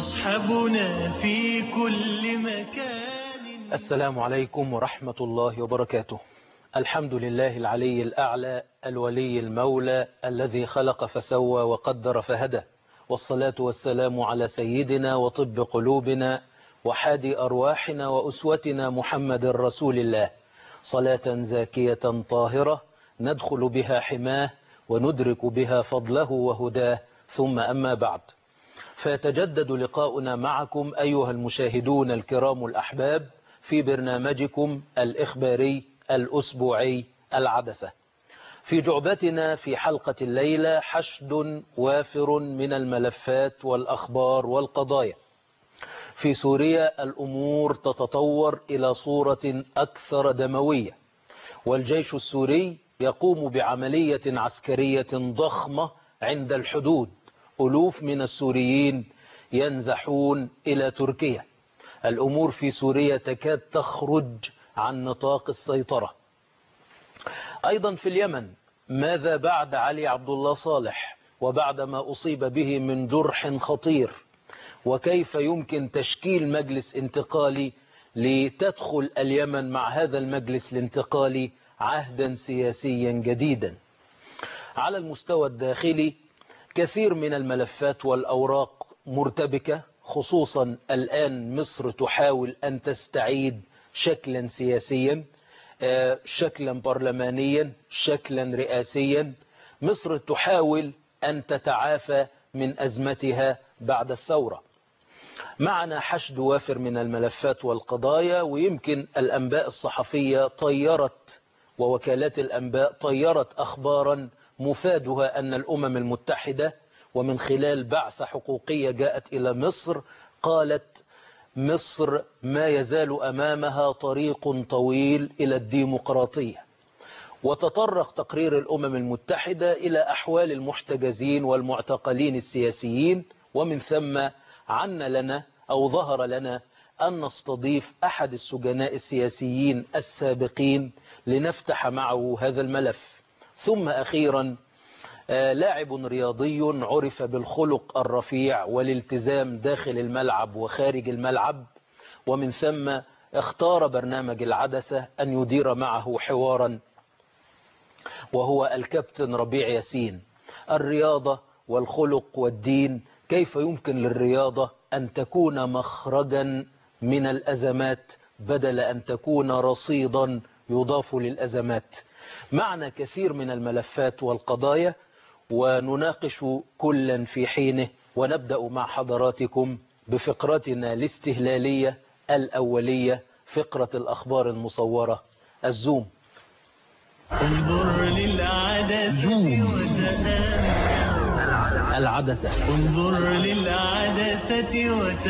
تصحبنا في كل مكان السلام عليكم ورحمة الله وبركاته الحمد لله العلي الأعلى الولي المولى الذي خلق فسوى وقدر فهدى والصلاة والسلام على سيدنا وطب قلوبنا وحادي أرواحنا وأسوتنا محمد رسول الله صلاة زاكية طاهرة ندخل بها حماه وندرك بها فضله وهداه ثم أما بعد فيتجدد لقاؤنا معكم أيها المشاهدون الكرام الأحباب في برنامجكم الإخباري الأسبوعي العدسة في جعبتنا في حلقة الليلة حشد وافر من الملفات والأخبار والقضايا في سوريا الأمور تتطور إلى صورة أكثر دموية والجيش السوري يقوم بعملية عسكرية ضخمة عند الحدود ألوف من السوريين ينزحون إلى تركيا الأمور في سوريا تكاد تخرج عن نطاق السيطرة أيضا في اليمن ماذا بعد علي عبد الله صالح وبعد ما أصيب به من جرح خطير وكيف يمكن تشكيل مجلس انتقالي لتدخل اليمن مع هذا المجلس الانتقالي عهدا سياسيا جديدا على المستوى الداخلي كثير من الملفات والأوراق مرتبكة خصوصا الآن مصر تحاول أن تستعيد شكلا سياسيا شكلا برلمانيا شكلا رئاسيا مصر تحاول أن تتعافى من أزمتها بعد الثورة معنا حشد وافر من الملفات والقضايا ويمكن الأنباء الصحفية طيرت ووكالات الأنباء طيرت أخبارا مفادها أن الأمم المتحدة ومن خلال بعثة حقوقية جاءت إلى مصر قالت مصر ما يزال أمامها طريق طويل إلى الديمقراطية وتطرق تقرير الأمم المتحدة إلى أحوال المحتجزين والمعتقلين السياسيين ومن ثم عن لنا أو ظهر لنا أن نستضيف أحد السجناء السياسيين السابقين لنفتح معه هذا الملف ثم أخيرا لاعب رياضي عرف بالخلق الرفيع والالتزام داخل الملعب وخارج الملعب ومن ثم اختار برنامج العدسة أن يدير معه حوارا وهو الكابتن ربيع ياسين الرياضة والخلق والدين كيف يمكن للرياضة أن تكون مخرجا من الأزمات بدل أن تكون رصيدا يضاف للأزمات معنا كثير من الملفات والقضايا ونناقش كلا في حينه ونبدأ مع حضراتكم بفقرتنا الاستهلالية الأولية فقرة الأخبار المصورة الزوم انظر للعدسة وتأمل العدسة انظر للعدسة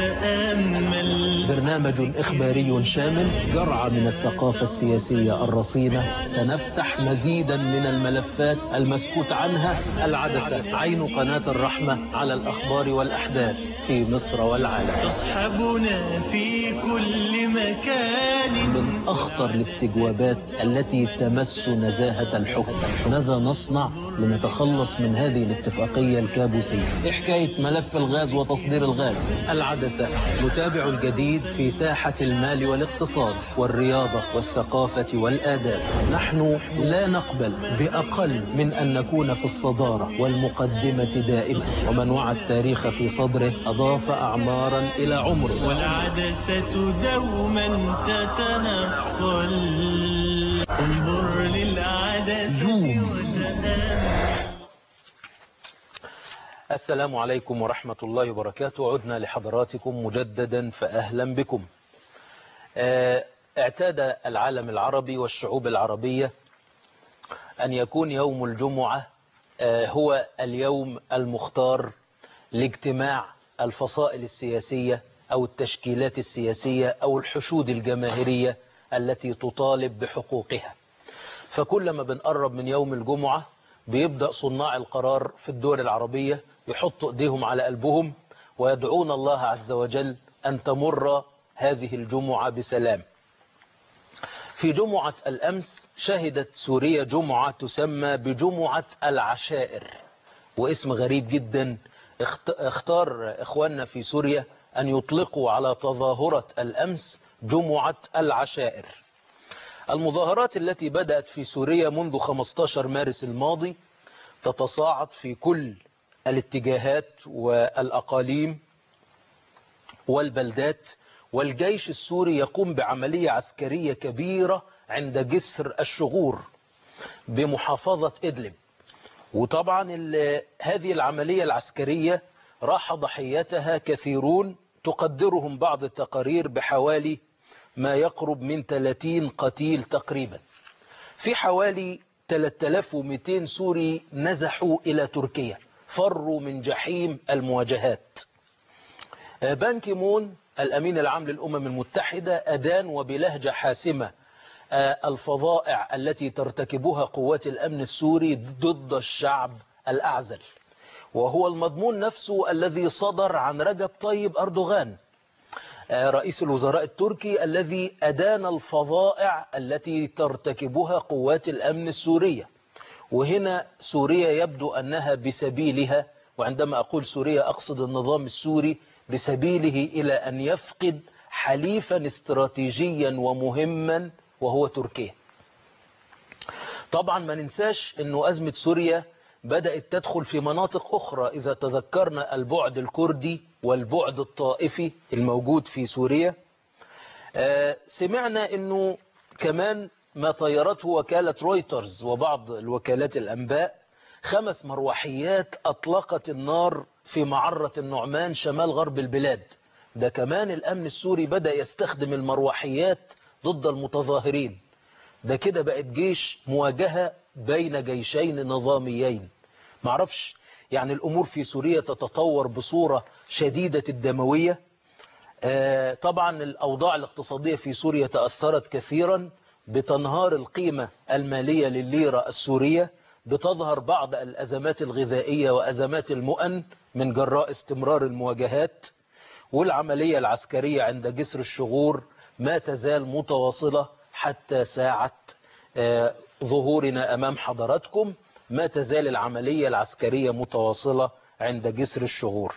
وتأمل برنامج إخباري شامل جرعة من الثقافة السياسية الرصينة سنفتح مزيدا من الملفات المسكوت عنها العدسة عين قناة الرحمة على الأخبار والأحداث في مصر والعالم تصحبنا في كل مكان من أخطر الاستجوابات التي تمس نزاهة الحكم ماذا نصنع لنتخلص من هذه الاتفاقية الكابوسية إيه حكاية ملف الغاز وتصدير الغاز العدسة نتابع الجديد في ساحة المال والاقتصاد والرياضة والثقافة والآداب نحن لا نقبل بأقل من أن نكون في الصدارة والمقدمة دائما ومن وعى التاريخ في صدره أضاف أعمارا إلى عمره والعدسة دوما تتنقل انظر للعدسة وتأمل السلام عليكم ورحمة الله وبركاته عدنا لحضراتكم مجددا فأهلا بكم اعتاد العالم العربي والشعوب العربية أن يكون يوم الجمعة هو اليوم المختار لاجتماع الفصائل السياسية أو التشكيلات السياسية أو الحشود الجماهيرية التي تطالب بحقوقها فكلما بنقرب من يوم الجمعة بيبدأ صناع القرار في الدول العربية يحطوا ايديهم على قلبهم ويدعون الله عز وجل أن تمر هذه الجمعة بسلام في جمعة الأمس شهدت سوريا جمعة تسمى بجمعة العشائر واسم غريب جدا اختار إخواننا في سوريا أن يطلقوا على تظاهرة الأمس جمعة العشائر المظاهرات التي بدأت في سوريا منذ 15 مارس الماضي تتصاعد في كل الاتجاهات والأقاليم والبلدات والجيش السوري يقوم بعملية عسكرية كبيرة عند جسر الشغور بمحافظة إدلب وطبعا هذه العملية العسكرية راح ضحيتها كثيرون تقدرهم بعض التقارير بحوالي ما يقرب من 30 قتيل تقريبا في حوالي 3200 سوري نزحوا إلى تركيا فروا من جحيم المواجهات بان كيمون الأمين العام للأمم المتحدة أدان وبلهجة حاسمة الفظائع التي ترتكبها قوات الأمن السوري ضد الشعب الأعزل وهو المضمون نفسه الذي صدر عن رجب طيب أردوغان رئيس الوزراء التركي الذي أدان الفظائع التي ترتكبها قوات الأمن السورية وهنا سوريا يبدو أنها بسبيلها وعندما أقول سوريا أقصد النظام السوري بسبيله إلى أن يفقد حليفا استراتيجيا ومهما وهو تركيا طبعا ما ننساش أنه أزمة سوريا بدأت تدخل في مناطق أخرى إذا تذكرنا البعد الكردي والبعد الطائفي الموجود في سوريا سمعنا أنه كمان ما طيرته وكالة رويترز وبعض الوكالات الأنباء خمس مروحيات أطلقت النار في معرة النعمان شمال غرب البلاد ده كمان الأمن السوري بدأ يستخدم المروحيات ضد المتظاهرين ده كده بقت جيش مواجهة بين جيشين نظاميين معرفش يعني الأمور في سوريا تتطور بصورة شديدة الدموية آه طبعا الأوضاع الاقتصادية في سوريا تأثرت كثيرا بتنهار القيمة المالية للليرة السورية بتظهر بعض الأزمات الغذائية وأزمات المؤن من جراء استمرار المواجهات والعملية العسكرية عند جسر الشغور ما تزال متواصلة حتى ساعة آه ظهورنا أمام حضراتكم ما تزال العملية العسكرية متواصلة عند جسر الشغور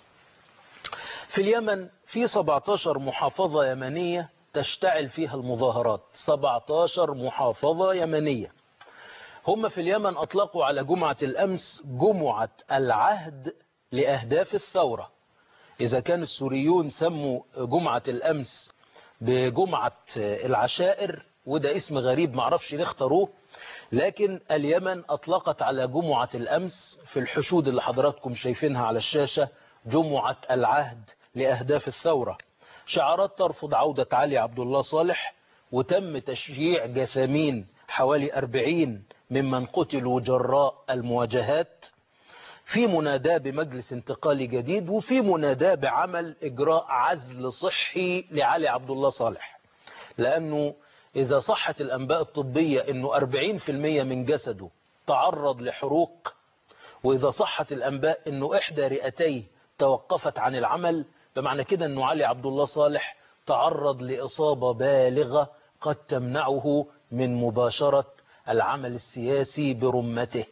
في اليمن في 17 محافظة يمنية تشتعل فيها المظاهرات 17 محافظة يمنية هم في اليمن أطلقوا على جمعة الأمس جمعة العهد لأهداف الثورة إذا كان السوريون سموا جمعة الأمس بجمعة العشائر وده اسم غريب معرفش ليه اختاروه لكن اليمن أطلقت على جمعة الأمس في الحشود اللي حضراتكم شايفينها على الشاشة جمعة العهد لأهداف الثورة شعارات ترفض عودة علي عبد الله صالح وتم تشجيع جثامين حوالي أربعين ممن قتلوا جراء المواجهات في مناداة بمجلس انتقالي جديد وفي مناداة بعمل إجراء عزل صحي لعلي عبد الله صالح لأنه إذا صحت الأنباء الطبية أنه 40% من جسده تعرض لحروق وإذا صحت الأنباء أنه إحدى رئتيه توقفت عن العمل بمعنى كده أنه علي عبد الله صالح تعرض لإصابة بالغة قد تمنعه من مباشرة العمل السياسي برمته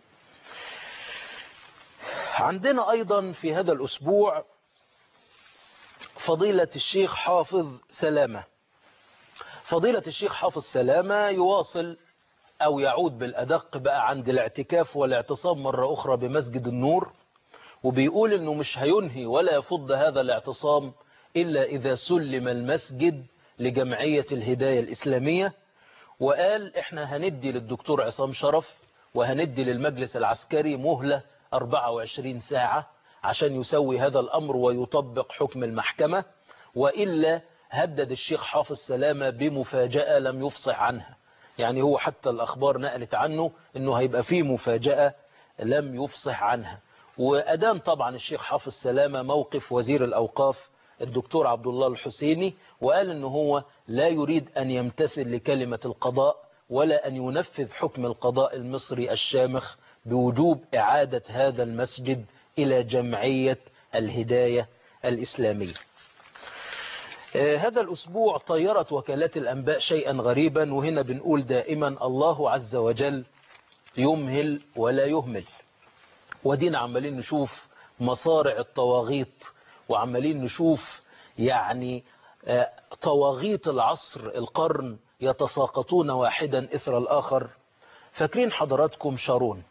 عندنا أيضا في هذا الأسبوع فضيلة الشيخ حافظ سلامة فضيلة الشيخ حافظ سلامة يواصل أو يعود بالأدق بقى عند الاعتكاف والاعتصام مرة أخرى بمسجد النور وبيقول أنه مش هينهي ولا يفض هذا الاعتصام إلا إذا سلم المسجد لجمعية الهداية الإسلامية وقال احنا هندي للدكتور عصام شرف وهندي للمجلس العسكري مهلة 24 ساعة عشان يسوي هذا الأمر ويطبق حكم المحكمة وإلا هدد الشيخ حافظ سلامة بمفاجأة لم يفصح عنها يعني هو حتى الأخبار نقلت عنه أنه هيبقى فيه مفاجأة لم يفصح عنها وأدام طبعا الشيخ حافظ سلامة موقف وزير الأوقاف الدكتور عبد الله الحسيني وقال أنه هو لا يريد أن يمتثل لكلمة القضاء ولا أن ينفذ حكم القضاء المصري الشامخ بوجوب إعادة هذا المسجد إلى جمعية الهداية الإسلامية هذا الأسبوع طيرت وكالات الأنباء شيئا غريبا وهنا بنقول دائما الله عز وجل يمهل ولا يهمل ودينا عمالين نشوف مصارع الطواغيت وعمالين نشوف يعني آه، طواغيت العصر القرن يتساقطون واحدا إثر الآخر فاكرين حضراتكم شارون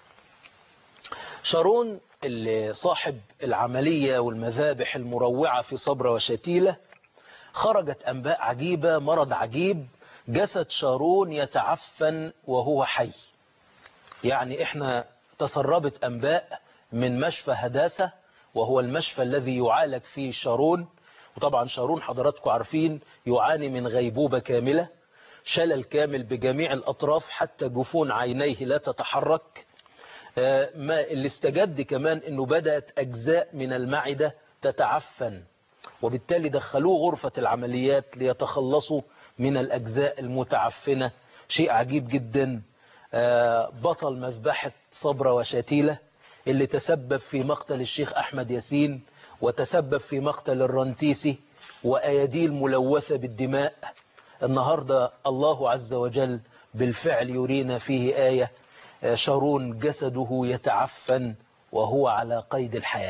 شارون اللي صاحب العملية والمذابح المروعة في صبرا وشتيلة خرجت أنباء عجيبة مرض عجيب جسد شارون يتعفن وهو حي يعني احنا تسربت أنباء من مشفى هداسة وهو المشفى الذي يعالج فيه شارون وطبعا شارون حضراتكم عارفين يعاني من غيبوبة كاملة شلل كامل بجميع الأطراف حتى جفون عينيه لا تتحرك آه، ما اللي استجد كمان انه بدأت أجزاء من المعدة تتعفن وبالتالي دخلوه غرفة العمليات ليتخلصوا من الأجزاء المتعفنة شيء عجيب جدا آه، بطل مذبحة صبرا وشتيلة اللي تسبب في مقتل الشيخ أحمد ياسين وتسبب في مقتل الرنتيسي وأياديل ملوثة بالدماء النهاردة الله عز وجل بالفعل يرينا فيه آية آه، شارون جسده يتعفن وهو على قيد الحياة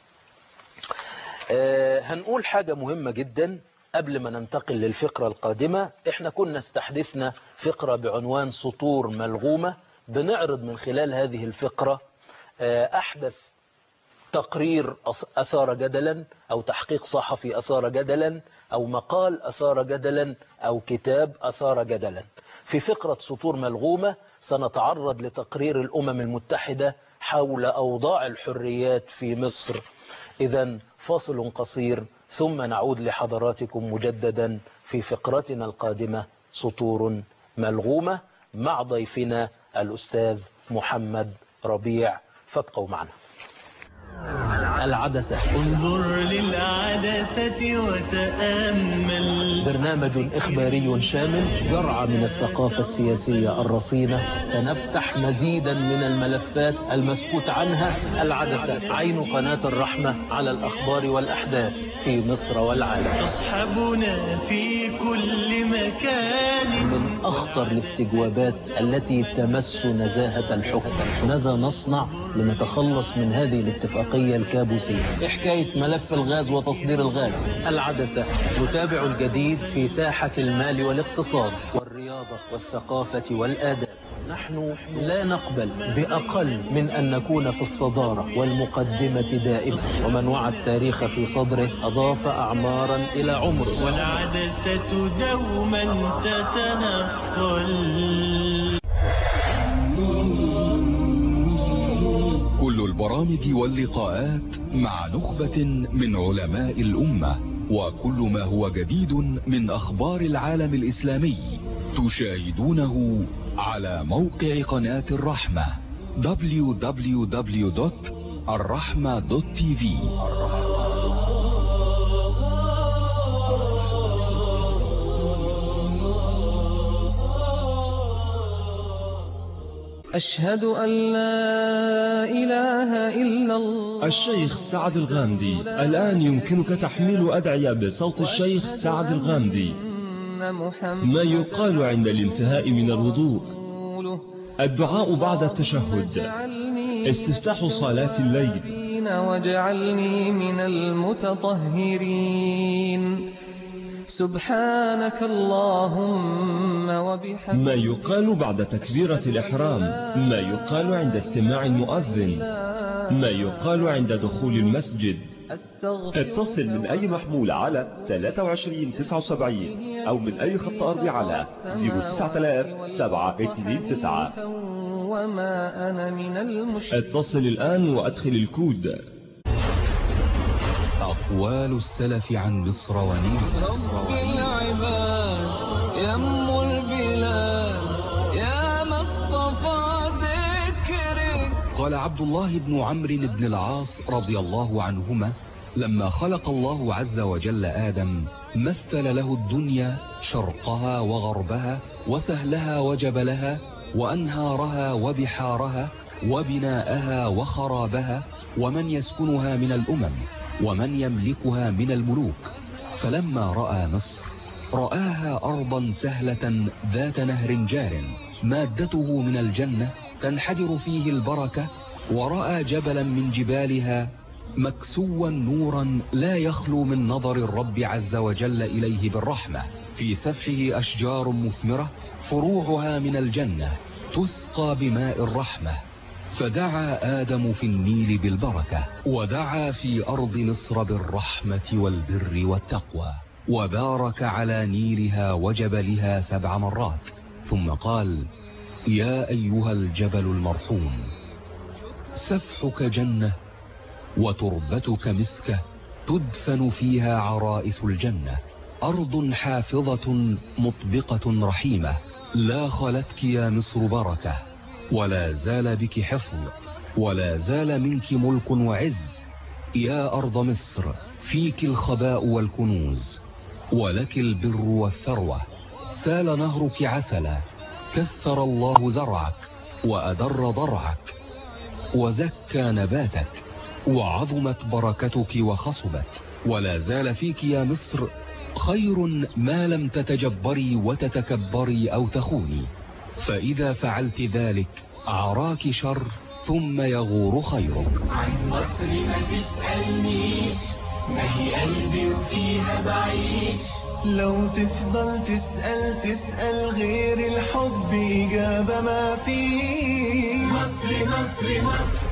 آه، هنقول حاجة مهمة جدا قبل ما ننتقل للفقرة القادمة احنا كنا استحدثنا فقرة بعنوان سطور ملغومة بنعرض من خلال هذه الفقرة آه، أحدث تقرير أص- أثار جدلا أو تحقيق صحفي أثار جدلا أو مقال أثار جدلا أو كتاب أثار جدلا في فقرة سطور ملغومة سنتعرض لتقرير الأمم المتحدة حول أوضاع الحريات في مصر إذا فاصل قصير ثم نعود لحضراتكم مجددا في فقرتنا القادمة سطور ملغومة مع ضيفنا الأستاذ محمد ربيع فابقوا معنا العدسة انظر للعدسة وتأمل برنامج إخباري شامل جرعة من الثقافة السياسية الرصينة سنفتح مزيدا من الملفات المسكوت عنها العدسة عين قناة الرحمة على الأخبار والأحداث في مصر والعالم تصحبنا في كل مكان من أخطر الاستجوابات التي تمس نزاهة الحكم ماذا نصنع لنتخلص من هذه الاتفاقية الكابوسية إيه حكاية ملف الغاز وتصدير الغاز العدسة نتابع الجديد في ساحة المال والاقتصاد والرياضة والثقافة والآداب نحن لا نقبل بأقل من أن نكون في الصدارة والمقدمة دائما ومن وعى التاريخ في صدره أضاف أعمارا إلى عمره والعدسة دوما تتنقل كل البرامج واللقاءات مع نخبة من علماء الأمة وكل ما هو جديد من أخبار العالم الإسلامي تشاهدونه على موقع قناة الرحمة www.الرحمة.tv أشهد أن لا إله إلا الله الشيخ سعد الغامدي الآن يمكنك تحميل أدعية بصوت الشيخ سعد الغامدي أن محمد ما يقال عند الانتهاء من الوضوء رسوله الدعاء بعد التشهد واجعلني استفتاح صلاة الليل من واجعلني من المتطهرين سبحانك اللهم وبحمدك ما يقال بعد تكبيرة الإحرام ما يقال عند استماع المؤذن ما يقال عند دخول المسجد أستغفر اتصل من أي محمول على 23 79 أو من أي خط أرضي على 09729 وما أنا من المشركين اتصل الآن وأدخل الكود أقوال السلف عن مصر ونيل رب العباد يم البلاد يا مصطفى ذكرك قال عبد الله بن عمرو بن العاص رضي الله عنهما لما خلق الله عز وجل آدم مثل له الدنيا شرقها وغربها وسهلها وجبلها وأنهارها وبحارها وبناءها وخرابها ومن يسكنها من الأمم ومن يملكها من الملوك فلما رأى مصر رآها أرضا سهلة ذات نهر جار مادته من الجنة تنحدر فيه البركة ورأى جبلا من جبالها مكسوا نورا لا يخلو من نظر الرب عز وجل إليه بالرحمة في سفحه أشجار مثمرة فروعها من الجنة تسقى بماء الرحمة فدعا آدم في النيل بالبركة ودعا في أرض مصر بالرحمة والبر والتقوى وبارك على نيلها وجبلها سبع مرات ثم قال يا أيها الجبل المرحوم سفحك جنة وتربتك مسكة تدفن فيها عرائس الجنة أرض حافظة مطبقة رحيمة لا خلتك يا مصر بركة ولا زال بك حفظ ولا زال منك ملك وعز يا أرض مصر فيك الخباء والكنوز ولك البر والثروة سال نهرك عسلا كثر الله زرعك وأدر ضرعك وزكى نباتك وعظمت بركتك وخصبت ولا زال فيك يا مصر خير ما لم تتجبري وتتكبري أو تخوني فإذا فعلت ذلك عراك شر ثم يغور خيرك عن مصر ما تسألنيش ما هي قلبي وفيها بعيش لو تفضل تسأل تسأل غير الحب إجابة ما فيه مصر مصر مصر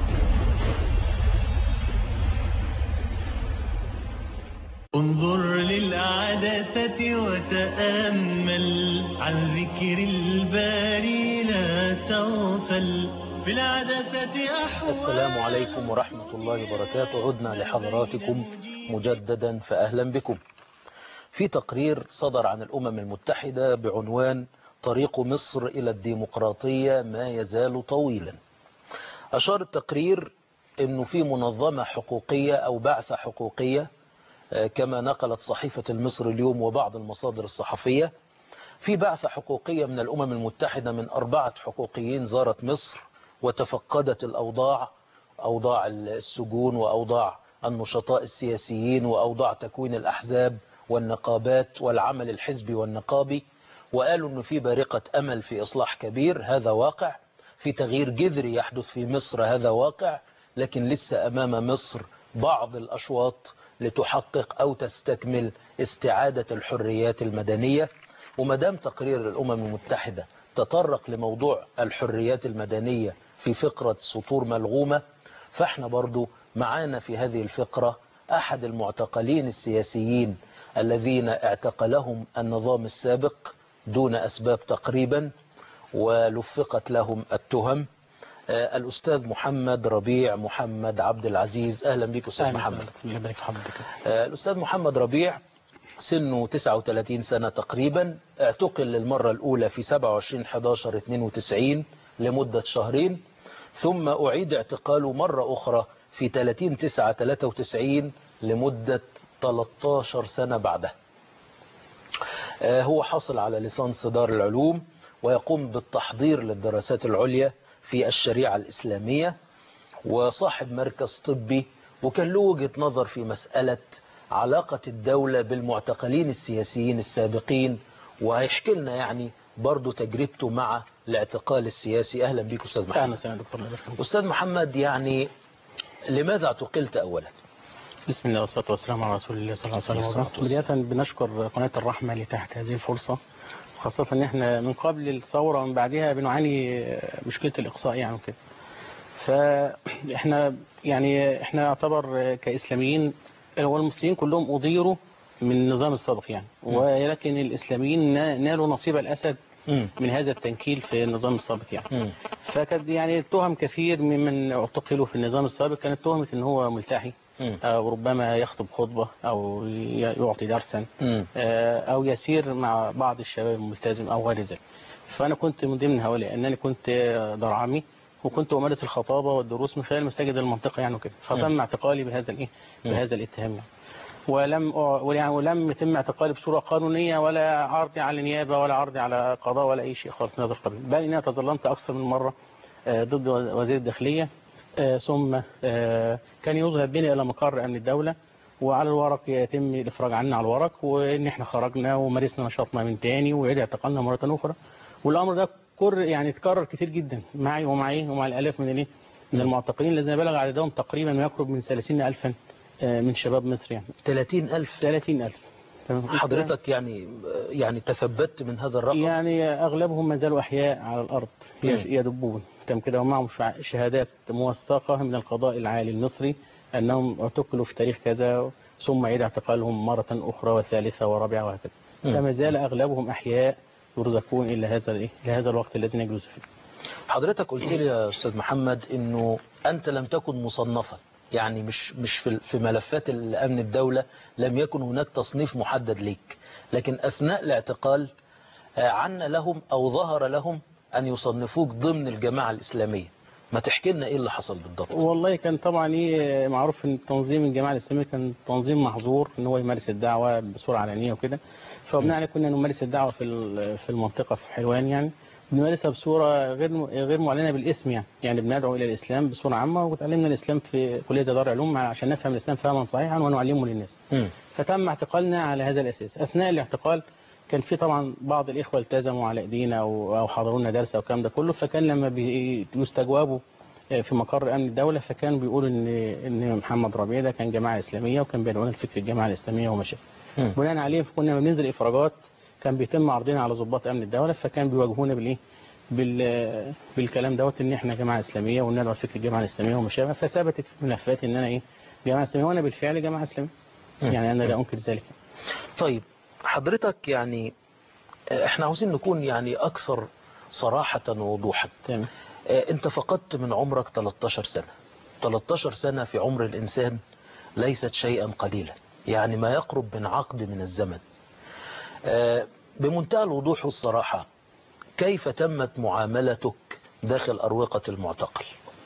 انظر للعدسة وتأمل عن ذكر الباري لا تغفل في العدسة أحوال السلام عليكم ورحمة الله وبركاته عدنا لحضراتكم مجددا فأهلا بكم في تقرير صدر عن الأمم المتحدة بعنوان طريق مصر إلى الديمقراطية ما يزال طويلا أشار التقرير أنه في منظمة حقوقية أو بعثة حقوقية آه، كما نقلت صحيفة المصر اليوم وبعض المصادر الصحفية في بعثة حقوقية من الأمم المتحدة من أربعة حقوقيين زارت مصر وتفقدت الأوضاع أوضاع السجون وأوضاع النشطاء السياسيين وأوضاع تكوين الأحزاب والنقابات والعمل الحزبي والنقابي وقالوا أنه في بارقة أمل في إصلاح كبير هذا واقع في تغيير جذري يحدث في مصر هذا واقع لكن لسه أمام مصر بعض الأشواط لتحقق أو تستكمل استعادة الحريات المدنية ومدام تقرير الأمم المتحدة تطرق لموضوع الحريات المدنية في فقرة سطور ملغومة فاحنا برضو معانا في هذه الفقرة أحد المعتقلين السياسيين الذين اعتقلهم النظام السابق دون أسباب تقريبا ولفقت لهم التهم آه، الأستاذ محمد ربيع محمد عبد العزيز أهلا بك أستاذ محمد الله يبارك في حضرتك آه، الأستاذ محمد ربيع سنه 39 سنة تقريبا اعتقل للمرة الأولى في 27 11 92 لمدة شهرين ثم أعيد اعتقاله مرة أخرى في 30 9 93 لمدة 13 سنة بعدها آه، هو حصل على ليسانس دار العلوم ويقوم بالتحضير للدراسات العليا في الشريعة الإسلامية وصاحب مركز طبي وكان له وجهة نظر في مسألة علاقة الدولة بالمعتقلين السياسيين السابقين وهيحكي لنا يعني برضو تجربته مع الاعتقال السياسي أهلا بك أستاذ اهلا محمد وسهلا دكتور الله يبارك فيك. أستاذ محمد يعني لماذا اعتقلت أولا بسم الله والصلاه والسلام على رسول الله صلى الله عليه الصلاة وسلم والسلام. بدايه بنشكر قناه الرحمه لتحت هذه الفرصه خاصه ان احنا من قبل الثوره ومن بعدها بنعاني مشكله الاقصاء يعني وكده فاحنا يعني احنا يعتبر كاسلاميين والمسلمين كلهم اضيروا من النظام السابق يعني ولكن الاسلاميين نا- نالوا نصيب الاسد من هذا التنكيل في النظام السابق يعني مم. فكانت يعني تهم كثير ممن اعتقلوا في النظام السابق كانت تهمة ان هو ملتحي مم. او ربما يخطب خطبة او ي- يعطي درسا مم. آه، او يسير مع بعض الشباب الملتزم او غير ذلك فانا كنت من ضمن هؤلاء انني كنت درعمي وكنت امارس الخطابة والدروس من خلال مساجد المنطقة يعني وكده فتم اعتقالي بهذا الايه بهذا الاتهام يعني. ولم أع- ويعني ولم يتم اعتقالي بصورة قانونية ولا عرضي على النيابة ولا عرضي على قضاء ولا أي شيء خالص من هذا القبيل بل إني تظلمت أكثر من مرة آه، ضد وزير الداخلية آه، ثم آه، كان يذهب بنا إلى مقر أمن الدولة وعلى الورق يتم الإفراج عنا على الورق وإن إحنا خرجنا ومارسنا نشاطنا من تاني وعيد اعتقالنا مرة أخرى والأمر ده كر يعني اتكرر كتير جدا معي ومعي ومع الآلاف من الإيه من المعتقلين الذين بلغ عددهم تقريبا ما يقرب من 30 ألفا آه، من شباب مصر يعني 30000 30 ألف تمام. حضرتك يعني يعني تثبت من هذا الرقم يعني أغلبهم ما زالوا أحياء على الأرض مم. يش- يدبون تم كده ومعهم شع- شهادات موثقة من القضاء العالي المصري أنهم اعتقلوا في تاريخ كذا ثم عيد اعتقالهم مرة أخرى وثالثة ورابعة وهكذا مم. فما زال أغلبهم أحياء يرزقون إلى هذا الإيه؟ إلى هذا الوقت الذي نجلس فيه حضرتك قلت لي يا استاذ محمد انه انت لم تكن مصنفا يعني مش مش في في ملفات الامن الدوله لم يكن هناك تصنيف محدد ليك لكن اثناء الاعتقال آه، عن لهم او ظهر لهم ان يصنفوك ضمن الجماعه الاسلاميه ما تحكي لنا ايه اللي حصل بالضبط والله كان طبعا ايه معروف ان تنظيم الجماعه الاسلاميه كان تنظيم محظور ان هو يمارس الدعوه بصوره علنيه وكده فبناء عليه كنا نمارس الدعوه في ال- في المنطقه في حلوان يعني بنمارسها بصوره غير م- غير معلنه بالاسم يعني يعني بندعو الى الاسلام بصوره عامه وتعلمنا الاسلام في كليه دار العلوم عشان نفهم الاسلام فهما صحيحا ونعلمه للناس مم. فتم اعتقالنا على هذا الأساس أثناء الاعتقال كان في طبعا بعض الإخوة التزموا على إيدينا أو أو حضروا لنا درس أو الكلام ده كله فكان لما بيستجوابوا في مقر أمن الدولة فكانوا بيقولوا إن إن محمد ربيع ده كان جماعة إسلامية وكان بيدعونا لفكر الجماعة الإسلامية وما شابه مم. بناء عليه كنا لما بننزل إفراجات كان بيتم عرضنا على ضباط أمن الدولة فكان بيواجهونا بالإيه بال بالكلام دوت ان احنا جماعه اسلاميه وندعو لفكر الجماعه الاسلاميه وما شابه فثبتت في ملفات ان انا ايه جماعه اسلاميه وانا بالفعل جماعه اسلاميه مم. يعني انا لا انكر ذلك طيب حضرتك يعني آه، احنا عاوزين نكون يعني اكثر صراحه ووضوحا تمام آه، انت فقدت من عمرك 13 سنة 13 سنة في عمر الإنسان ليست شيئا قليلا يعني ما يقرب من عقد من الزمن آه، بمنتهى الوضوح والصراحة كيف تمت معاملتك داخل أروقة المعتقل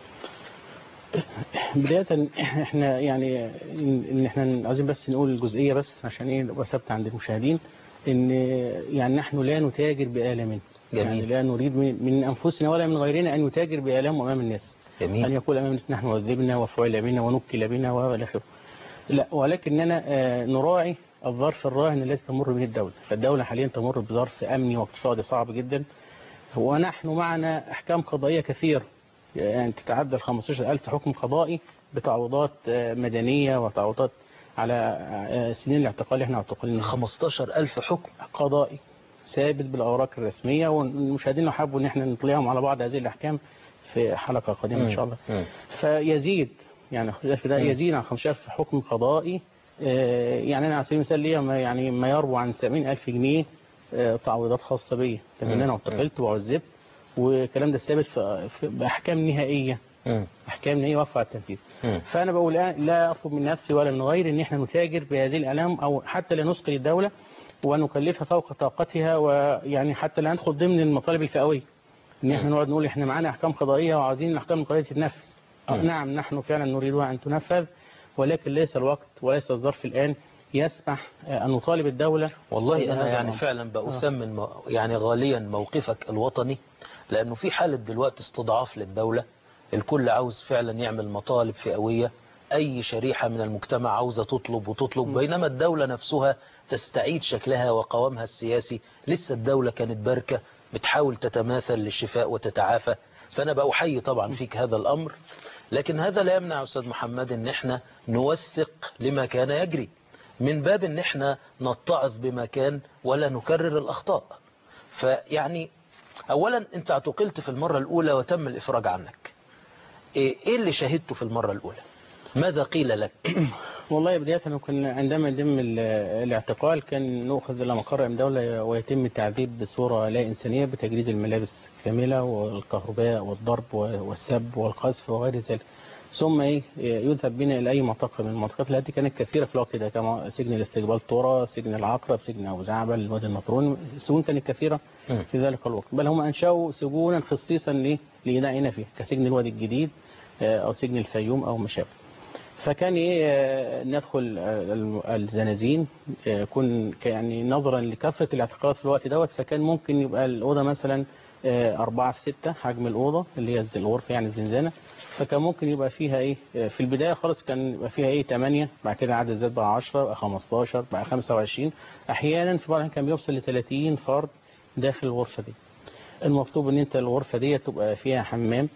بداية احنا يعني ان إن احنا عايزين بس نقول الجزئية بس عشان ايه نبقى ثابتة عند المشاهدين ان يعني نحن لا نتاجر بآلامنا جميل. يعني لا نريد من, من انفسنا ولا من غيرنا ان نتاجر بآلام امام الناس ان جميل يقول امام الناس نحن عذبنا وفعل بنا ونكل بنا والى اخره لا ولكننا آه، نراعي الظرف الراهن الذي تمر به الدولة فالدولة حاليا تمر بظرف أمني واقتصادي صعب جدا ونحن معنا أحكام قضائية كثيرة يعني تتعدى ال 15000 حكم قضائي بتعويضات آه، مدنية وتعويضات على آه، سنين الاعتقال اللي احنا اعتقلنا 15 ألف حكم قضائي ثابت بالأوراق الرسمية والمشاهدين لو حابوا ان احنا نطلعهم على بعض هذه الأحكام في حلقة قادمة إن شاء الله مم. فيزيد يعني الاختلاف ده مم. يزيد عن 15000 حكم قضائي آه، يعني انا على سبيل المثال ليا ما- يعني ما يروى عن 70000 جنيه آه، تعويضات خاصه بيا مم. لان انا اعتقلت وعذبت والكلام ده ثابت في- في- باحكام نهائيه مم. احكام نهائيه واقفه على التنفيذ مم. فانا بقول الآن لا اطلب من نفسي ولا من غيري ان احنا نتاجر بهذه الالام او حتى لا نثقل الدوله ونكلفها فوق طاقتها ويعني حتى لا ندخل ضمن المطالب الفئويه ان احنا نقعد نقول احنا معانا احكام قضائيه وعايزين الاحكام القضائيه تتنفذ آه، مم. نعم نحن فعلا نريدها ان تنفذ ولكن ليس الوقت وليس الظرف الان يسمح آه، ان نطالب الدوله والله أنا بهذا يعني الأمر. فعلا بأثمن مو- يعني غاليا موقفك الوطني لأنه في حالة دلوقتي استضعاف للدولة الكل عاوز فعلا يعمل مطالب فئوية أي شريحة من المجتمع عاوزة تطلب وتطلب بينما الدولة نفسها تستعيد شكلها وقوامها السياسي لسه الدولة كانت باركة بتحاول تتماثل للشفاء وتتعافى فأنا بأحيي طبعا فيك هذا الأمر لكن هذا لا يمنع يا أستاذ محمد أن احنا نوثق لما كان يجري من باب ان احنا نتعظ بما كان ولا نكرر الاخطاء فيعني اولا انت اعتقلت في المرة الاولى وتم الافراج عنك ايه إيه اللي شهدته في المرة الاولى ماذا قيل لك والله بداية كنا عندما يتم ال- الاعتقال كان نؤخذ إلى مقر أمن دولة ويتم التعذيب بصورة لا إنسانية بتجريد الملابس كاملة والكهرباء والضرب والسب والقذف وغير ذلك ثم إيه يذهب بنا إلى أي معتقل من المعتقلات التي كانت كثيرة في الوقت ده كما سجن الاستقبال طورة سجن العقرب سجن أبو زعبل الوادي النطرون السجون كانت كثيرة مم. في ذلك الوقت بل هم أنشأوا سجونا خصيصا ليه؟ لإينائنا فيه كسجن الوادي الجديد آه، أو سجن الفيوم أو ما شابه فكان ايه آه، ندخل آه، الم- الزنازين آه، كن ك- يعني نظرا لكثره الاعتقالات في الوقت دوت فكان ممكن يبقى الاوضه مثلا آه، أربعة في ستة حجم الأوضة اللي هي الز- الغرفة يعني الزنزانة فكان ممكن يبقى فيها إيه آه، في البداية خالص كان يبقى فيها إيه 8 بعد كده عدد زاد بقى 10 بقى 15 بقى 25 أحيانا في بعض الأحيان كان بيوصل ل 30 فرد داخل الغرفة دي المطلوب إن أنت الغرفة دي تبقى فيها حمام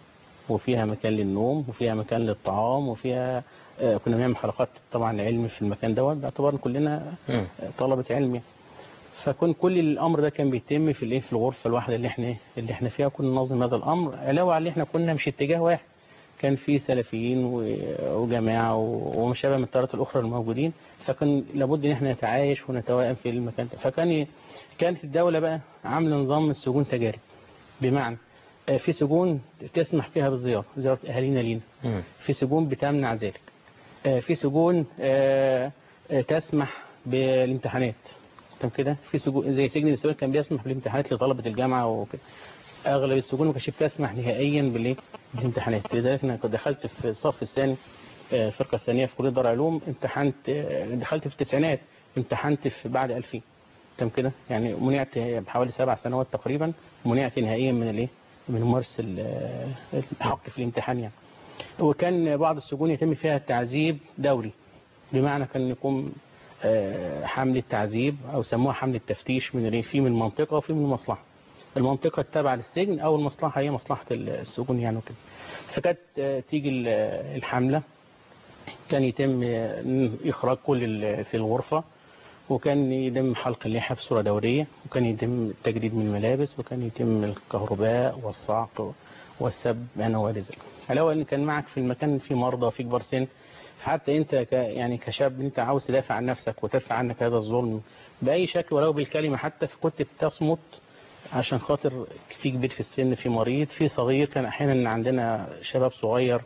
وفيها مكان للنوم وفيها مكان للطعام وفيها آه، كنا بنعمل حلقات طبعا علم في المكان دوت باعتبار إن كلنا مم. طلبة علم يعني. فكون كل الامر ده كان بيتم في الايه في الغرفه الواحده اللي احنا اللي احنا فيها كنا ننظم هذا الامر علاوه على اللي احنا كنا مش اتجاه واحد كان في سلفيين و- وجماعه و- وما شابه من الطيارات الاخرى الموجودين فكان لابد ان احنا نتعايش ونتوائم في المكان ده فكان كانت الدوله بقى عامله نظام السجون تجارب بمعنى آه، في سجون تسمح فيها بالزياره زياره اهالينا لينا مم. في سجون بتمنع ذلك آه، في سجون آه، آه، تسمح بالامتحانات تمام كده في سجون زي سجن السويس كان بيسمح بالامتحانات لطلبة الجامعة وكده اغلب السجون ما كانتش بتسمح نهائيا بالايه بالامتحانات لذلك انا كنت دخلت في الصف الثاني آه، الفرقة الثانية في كلية دار علوم امتحنت آه، دخلت في التسعينات امتحنت في بعد 2000 تمام كده يعني منعت بحوالي سبع سنوات تقريبا منعت نهائيا من الايه من ممارسة ال- الحق في الامتحان يعني وكان بعض السجون يتم فيها التعذيب دوري بمعنى كان يكون آه، حملة تعذيب أو سموها حملة تفتيش من ال- في من المنطقة وفي من المصلحة المنطقة التابعة للسجن أو المصلحة هي مصلحة السجون يعني وكده فكانت آه، تيجي ال- الحملة كان يتم آه، إخراج كل ال- في الغرفة وكان يتم حلق اللحى بصورة دورية وكان يتم التجديد من الملابس وكان يتم الكهرباء والصعق والسب أنا والذ علاوة أن كان معك في المكان في مرضى في كبار سن فحتى أنت ك يعني كشاب أنت عاوز تدافع عن نفسك وتدفع عنك هذا الظلم بأي شكل ولو بالكلمة حتى فكنت بتصمت عشان خاطر في كبير في السن في مريض في صغير كان أحيانا عندنا شباب صغير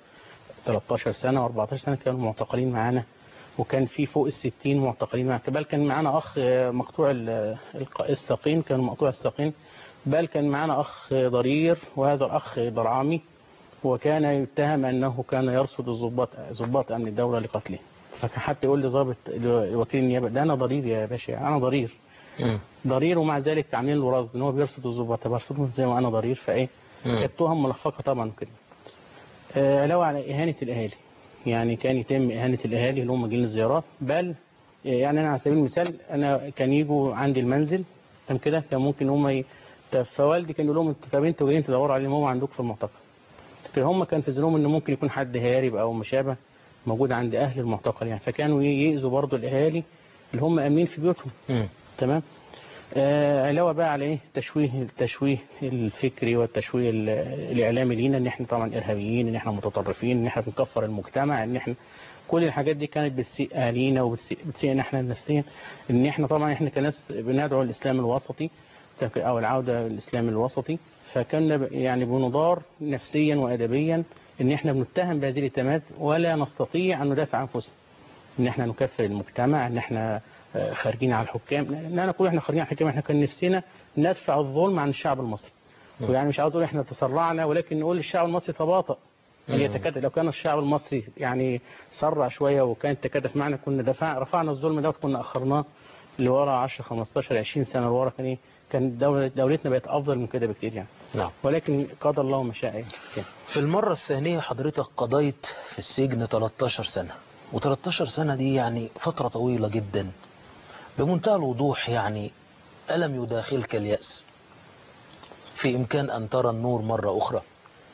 13 سنة و14 سنة كانوا معتقلين معانا وكان في فوق الستين معتقلين معنا بل كان معانا أخ مقطوع ال- الق- الساقين كان مقطوع الساقين بل كان معانا أخ ضرير وهذا الأخ ضرعامي وكان يتهم أنه كان يرصد الضباط ضباط أمن الدولة لقتله فكان حتى يقول لي ضابط وكيل النيابة ده أنا ضرير يا باشا أنا ضرير مم. ضرير ومع ذلك عاملين له رصد ان هو بيرصد الضباط برصدهم زي ما انا ضرير فايه مم. كانت تهم ملفقه طبعا كده آه، علاوه على اهانه الاهالي يعني كان يتم اهانه الاهالي اللي هم جايين الزيارات بل آه، يعني انا على سبيل المثال انا كان يجوا عندي المنزل كان كده كان ممكن هم ي... طب فوالدي كان يقول لهم انتوا طب انتوا جايين تدوروا على ماما عندكم في المعتقل لكن هم كان في ذهنهم ان ممكن يكون حد هارب او ما شابه موجود عند اهل المعتقل يعني فكانوا يأذوا برضو الاهالي اللي هم امنين في بيوتهم مم. تمام آه علاوه بقى على ايه تشويه التشويه الفكري والتشويه ال- الاعلامي لينا ان احنا طبعا ارهابيين ان احنا متطرفين ان احنا بنكفر المجتمع ان احنا كل الحاجات دي كانت بتسيء اهالينا وبتسيئنا احنا نفسيا ان احنا طبعا احنا كناس بندعو الاسلام الوسطي او العوده للاسلام الوسطي فكنا ب- يعني بنضار نفسيا وادبيا ان احنا بنتهم بهذه الاتهامات ولا نستطيع ان ندافع عن انفسنا ان احنا نكفر المجتمع ان احنا آه، خارجين على الحكام لا نقول احنا خارجين على الحكام احنا كان نفسنا ندفع الظلم عن الشعب المصري ويعني مش عاوز اقول احنا تسرعنا ولكن نقول للشعب المصري تباطأ مم. يتكاتف لو كان الشعب المصري يعني سرع شويه وكان تكاتف معنا كنا دفع رفعنا الظلم ده كنا اخرناه لورا 10 15 20 سنه لورا كان ايه كان دولة دولتنا بقت افضل من كده بكتير يعني نعم ولكن قدر الله ما شاء يعني كده. في المرة الثانية حضرتك قضيت في السجن 13 سنة و13 سنة دي يعني فترة طويلة جدا بمنتهى الوضوح يعني ألم يداخلك اليأس في إمكان أن ترى النور مرة أخرى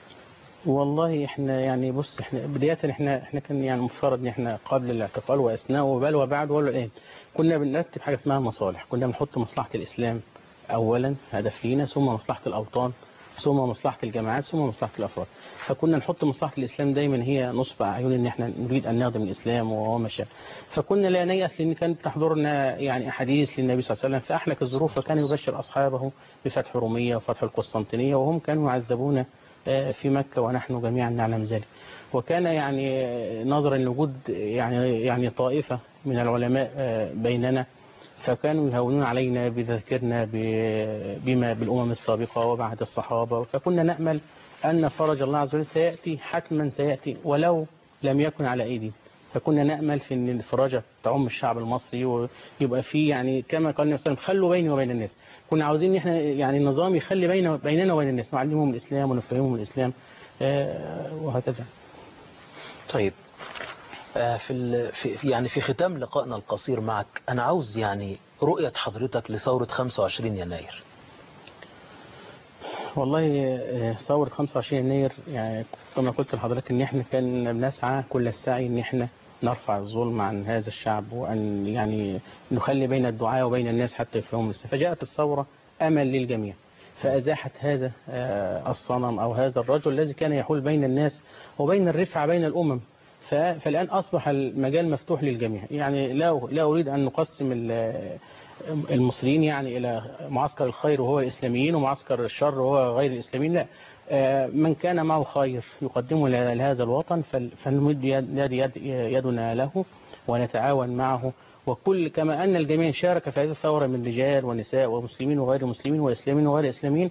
والله احنا يعني بص احنا بداية احنا احنا كان يعني مفترض ان احنا قبل الاعتقال واثناءه بل وبعد ولا الان كنا بنرتب حاجه اسمها مصالح كنا بنحط مصلحه الاسلام اولا هدف لينا ثم مصلحه الاوطان ثم مصلحه الجماعات ثم مصلحه الافراد فكنا نحط مصلحه الاسلام دايما هي نصب اعين ان احنا نريد ان نخدم الاسلام وهو ما شاء فكنا لا نيأس لان كانت تحضرنا يعني احاديث للنبي صلى الله عليه وسلم في احلك الظروف فكان يبشر اصحابه بفتح روميه وفتح القسطنطينيه وهم كانوا يعذبون في مكة ونحن جميعا نعلم ذلك وكان يعني نظرا لوجود يعني يعني طائفة من العلماء بيننا فكانوا يهونون علينا بذكرنا ب- بما بالأمم السابقة وبعد الصحابة فكنا نأمل أن فرج الله عز وجل سيأتي حتما سيأتي ولو لم يكن على أيدي فكنا نأمل في أن الفرجة تعم الشعب المصري ويبقى فيه يعني كما قال النبي صلى الله عليه وسلم خلوا بيني وبين الناس كنا عاوزين ان احنا يعني النظام يخلي بين بيننا وبين الناس نعلمهم الإسلام ونفهمهم الإسلام آه، وهكذا طيب آه، في ال- في في- يعني في ختام لقائنا القصير معك أنا عاوز يعني رؤية حضرتك لثورة 25 يناير والله آه، ثورة 25 يناير يعني كما قلت لحضرتك ان احنا كان بنسعى كل السعي ان احنا نرفع الظلم عن هذا الشعب وان يعني نخلي بين الدعاء وبين الناس حتى يفهموا الإسلام. فجاءت الثورة امل للجميع فازاحت هذا آه، الصنم او هذا الرجل الذي كان يحول بين الناس وبين الرفعة بين الامم ف- فالان اصبح المجال مفتوح للجميع يعني لا لا اريد ان نقسم ال- المصريين يعني إلى معسكر الخير وهو الإسلاميين ومعسكر الشر وهو غير الإسلاميين لا آه، من كان معه خير يقدمه ل- لهذا الوطن فل- فنمد يد يد يد يدنا له ونتعاون معه وكل كما أن الجميع شارك في هذه الثورة من رجال ونساء ومسلمين وغير مسلمين وإسلاميين وغير إسلاميين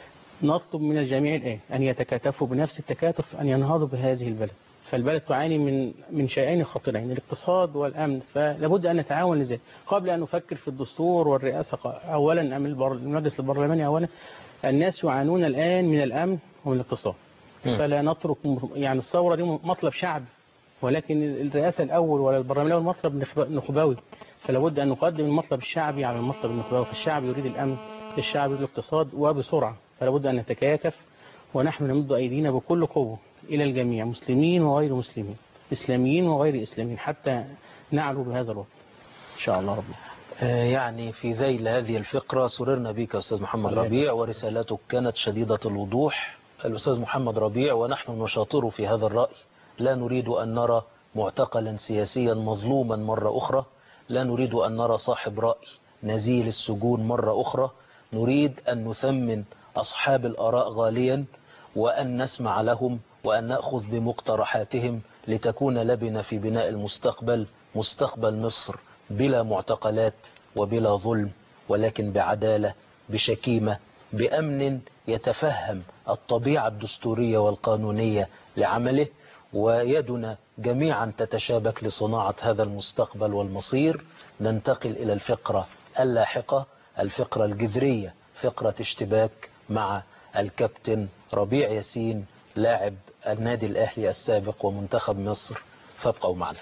نطلب من الجميع الآن أن يتكاتفوا بنفس التكاتف أن ينهضوا بهذه البلد فالبلد تعاني من من شيئين خطيرين الاقتصاد والأمن فلابد أن نتعاون لذلك قبل أن نفكر في الدستور والرئاسة ق- أولا أم البر- المجلس البرلماني أولا الناس يعانون الآن من الأمن ومن الاقتصاد مم. فلا نترك م- يعني الثورة دي مطلب شعبي ولكن الرئاسة الأول ولا البرلمان الأول مطلب نخب- نخبوي فلابد أن نقدم المطلب الشعبي على المطلب النخبوي فالشعب يريد الأمن الشعب يريد الاقتصاد وبسرعة فلابد أن نتكاتف ونحن نمد أيدينا بكل قوة إلى الجميع مسلمين وغير مسلمين إسلاميين وغير إسلاميين حتى نعلو بهذا الوطن إن شاء الله ربنا آه، يعني في ذيل هذه الفقرة سررنا بك يا أستاذ محمد الله ربيع ورسالتك كانت شديدة الوضوح الأستاذ محمد ربيع ونحن نشاطر في هذا الرأي لا نريد أن نرى معتقلا سياسيا مظلوما مرة أخرى لا نريد أن نرى صاحب رأي نزيل السجون مرة أخرى نريد أن نثمن أصحاب الآراء غاليا وأن نسمع لهم وأن نأخذ بمقترحاتهم لتكون لبنة في بناء المستقبل مستقبل مصر بلا معتقلات وبلا ظلم ولكن بعدالة بشكيمة بأمن يتفهم الطبيعة الدستورية والقانونية لعمله ويدنا جميعا تتشابك لصناعة هذا المستقبل والمصير ننتقل إلى الفقرة اللاحقة الفقرة الجذرية فقرة اشتباك مع الكابتن ربيع ياسين لاعب النادي الأهلي السابق ومنتخب مصر فابقوا معنا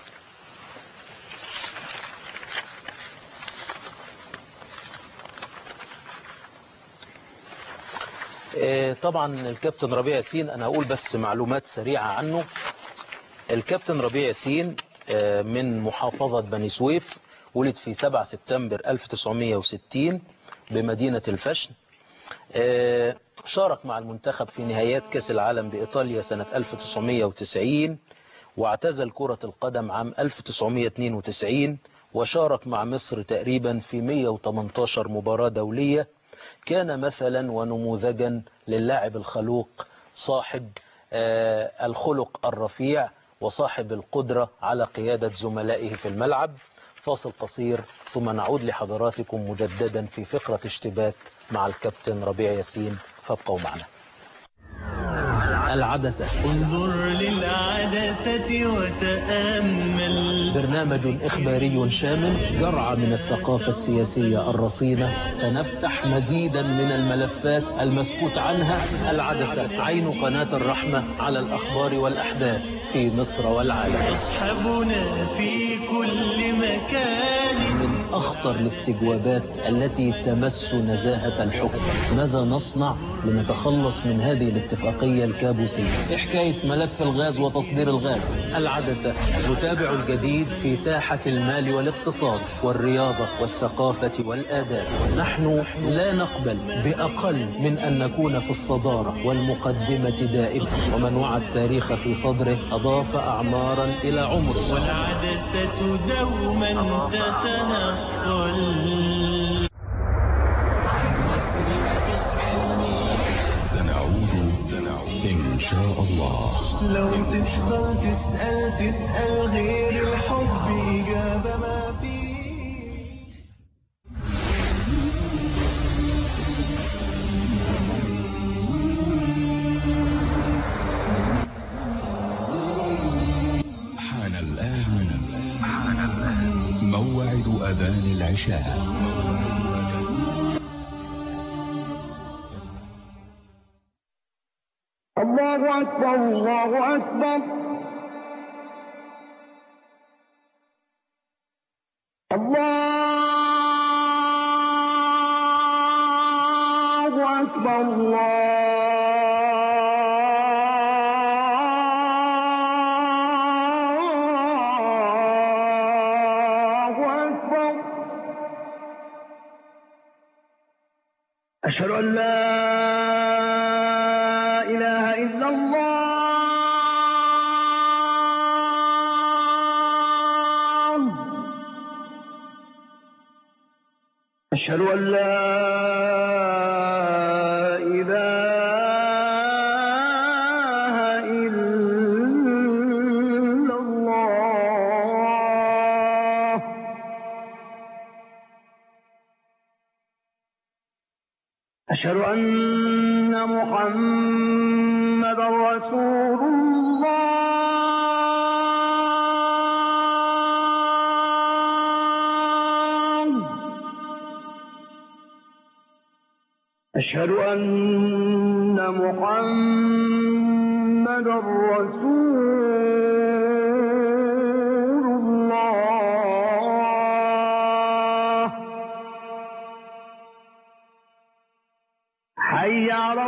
آه، طبعا الكابتن ربيع ياسين انا هقول بس معلومات سريعة عنه الكابتن ربيع ياسين آه، من محافظة بني سويف ولد في 7 سبتمبر 1960 بمدينة الفشن آه، شارك مع المنتخب في نهايات كأس العالم بإيطاليا سنة 1990 واعتزل كرة القدم عام 1992 وشارك مع مصر تقريبا في 118 مباراة دولية كان مثلا ونموذجا للاعب الخلوق صاحب آه، الخلق الرفيع وصاحب القدرة على قيادة زملائه في الملعب فاصل قصير ثم نعود لحضراتكم مجددا في فقرة اشتباك مع الكابتن ربيع ياسين فابقوا معنا العدسة انظر للعدسة وتأمل برنامج إخباري شامل جرعة من الثقافة السياسية الرصينة سنفتح مزيدا من الملفات المسكوت عنها العدسة عين قناة الرحمة على الأخبار والأحداث في مصر والعالم تصحبنا في كل مكان من أخطر الاستجوابات التي تمس نزاهة الحكم ماذا نصنع لنتخلص من هذه الاتفاقية الكابوسية إيه حكاية ملف الغاز وتصدير الغاز العدسة نتابع الجديد في ساحة المال والاقتصاد والرياضة والثقافة والآداب نحن لا نقبل بأقل من أن نكون في الصدارة والمقدمة دائما ومن وعى التاريخ في صدره أضاف أعمارا إلى عمره والعدسة دوما تتنقل سنعود سنعود إن شاء الله لو تفضل تسأل تسأل غير الحب إجابة ما فيه حان الآن موعد أذان العشاء الله أكبر الله أكبر الله أكبر الله أشهد أن لا إله إلا الله أشهد أن لا إله إلا الله أشهد أن محمد رسول الله أشهد أن محمد رسول الله حي على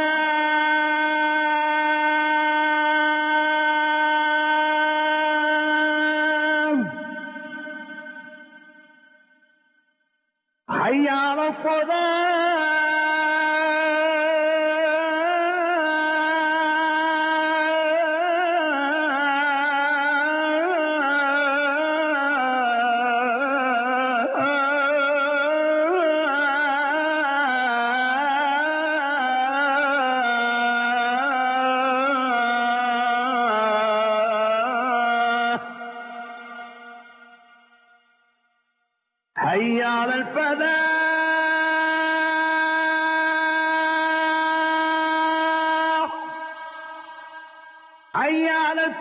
الصلاة حي على الصلاة حي على الفلاح حي على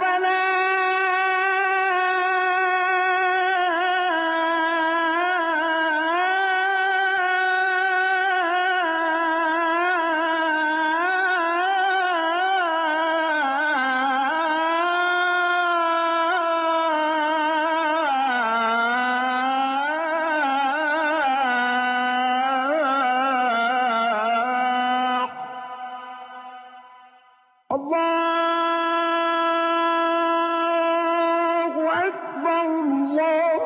الفلاح الله أكبر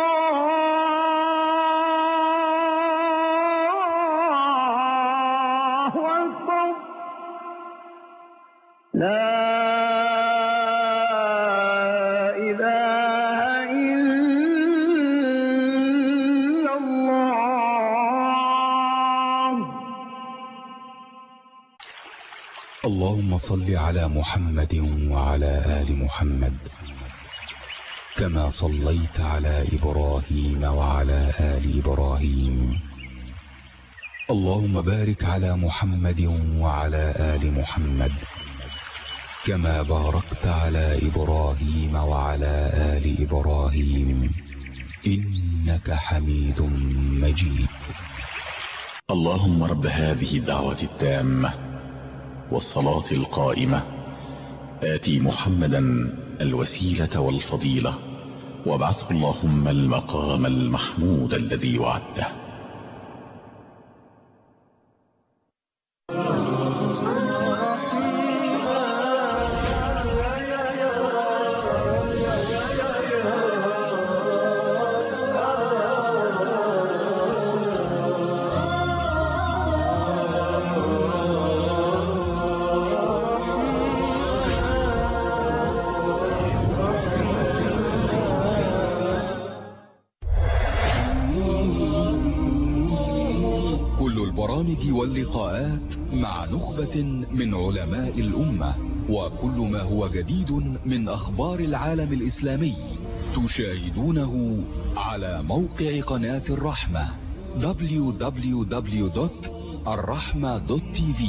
الله أكبر لا إله إلا الله اللهم صل على محمد وعلى آل محمد كما صليت على إبراهيم وعلى آل إبراهيم اللهم بارك على محمد وعلى آل محمد كما باركت على إبراهيم وعلى آل إبراهيم إنك حميد مجيد اللهم رب هذه الدعوة التامة والصلاة القائمة آتي محمدا الوسيلة والفضيلة وابعثه اللهم المقام المحمود الذي وعدته كل البرامج واللقاءات مع نخبة من علماء الأمة وكل ما هو جديد من أخبار العالم الإسلامي تشاهدونه على موقع قناة الرحمة www.الرحمة.tv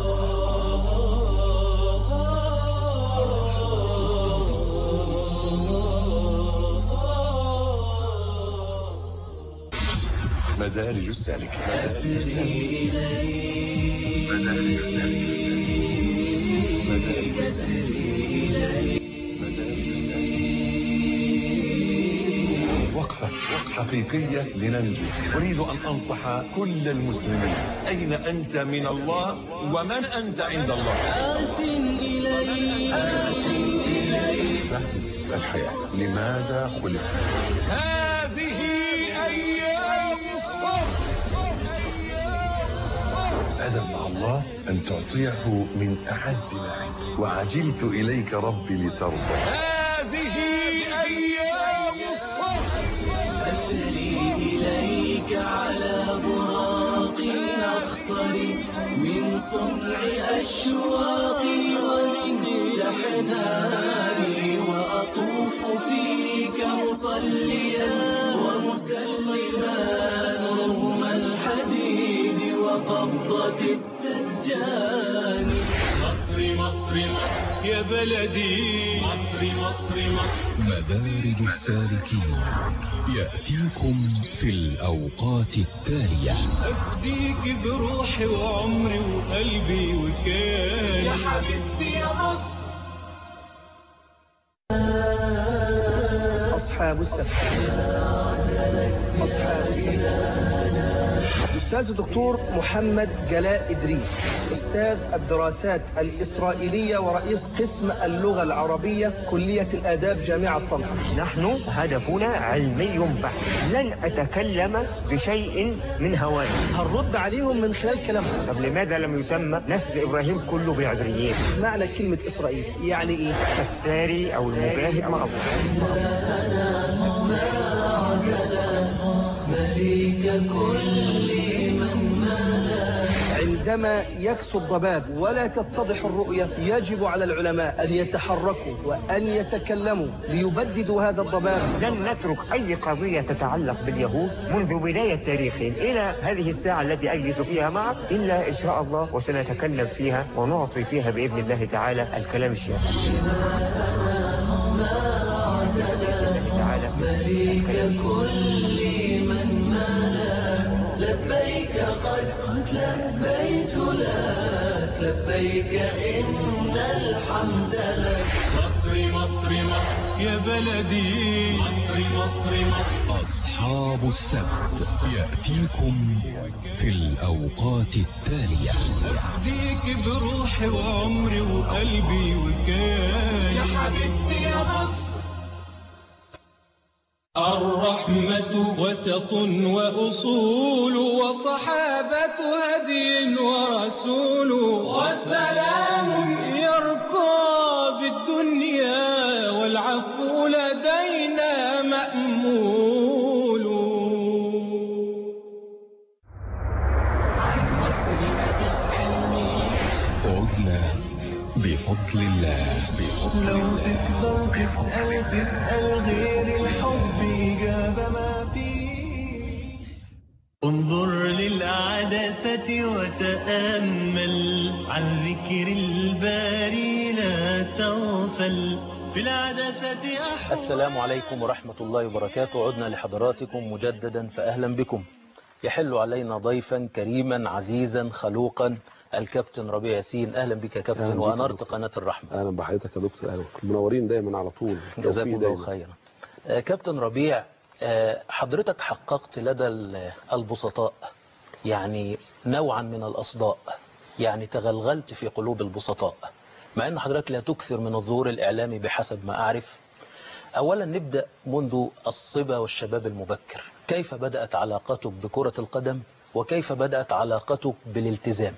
مدارج السالك مدارج السالك مدارج السالك مدارج السالك مدارج السالك وقفة حقيقية لننجو أريد أن أنصح كل المسلمين أين أنت من الله ومن أنت عند الله فهم الحياة لماذا خلق هذه أيام الصبر أن تعطيه من أعز ما عندك وعجلت إليك ربي لترضى هذه أيام الصبر أسري إليك على براق الأخطر من صنع أشواقي ومن تحناني وأطوف فيك مصليا ومسلما رغم الحديد وقبضة السجان مصري مصري مصر يا بلدي مصري مصري مصر مدارج السالكين يأتيكم في الأوقات التالية أفديك بروحي وعمري وقلبي وكياني يا حبيبتي يا مصر أصحاب السبت أصحاب السبت الأستاذ الدكتور محمد جلاء إدريس أستاذ الدراسات الإسرائيلية ورئيس قسم اللغة العربية كلية الآداب جامعة طنطا نحن هدفنا علمي بحت لن أتكلم بشيء من هواي هنرد عليهم من خلال كلامهم طب لماذا لم يسمى نسل إبراهيم كله بعبريين معنى كلمة إسرائيل يعني إيه؟ الساري أو المجاهد مع مليك كل من ملا عندما يكسو الضباب ولا تتضح الرؤية يجب على العلماء أن يتحركوا وأن يتكلموا ليبددوا هذا الضباب لن نترك أي قضية تتعلق باليهود منذ بداية تاريخهم إلى هذه الساعة التي أجلس فيها معك إلا إن شاء الله وسنتكلم فيها ونعطي فيها بإذن الله تعالى الكلام الشافي تعالى مليك كل من ملا لبيك قد لبيت لك لبيك إن الحمد لك مصري مصري مصر يا بلدي مصري مصري مصر أصحاب السبت يأتيكم في الأوقات التالية أفديك بروحي وعمري وقلبي وكياني يا حبيبتي يا مصر الرحمة وسط وأصول وصحابة هدي ورسول وسلام يركى بالدنيا والعفو لدينا مأمول عدنا بفضل الله بفضل لو الله تفضل تسأل تسأل غير الحب إجابة ما فيه انظر للعدسة وتأمل عن ذكر الباري لا تغفل في العدسة أحوال السلام عليكم ورحمة الله وبركاته عدنا لحضراتكم مجددا فأهلا بكم يحل علينا ضيفا كريما عزيزا خلوقا الكابتن ربيع ياسين أهلا بك يا أهلا كابتن بك وأنرت يا قناة الرحمة اهلا بحضرتك يا دكتور اهلا منورين دايما على طول جزاكم توفيق الله دايما. خيرا آه، كابتن ربيع آه، حضرتك حققت لدى ال- البسطاء يعني نوعا من الأصداء يعني تغلغلت في قلوب البسطاء مع أن حضرتك لا تكثر من الظهور الإعلامي بحسب ما أعرف أولا نبدأ منذ الصبا والشباب المبكر كيف بدأت علاقتك بكرة القدم وكيف بدأت علاقتك بالالتزام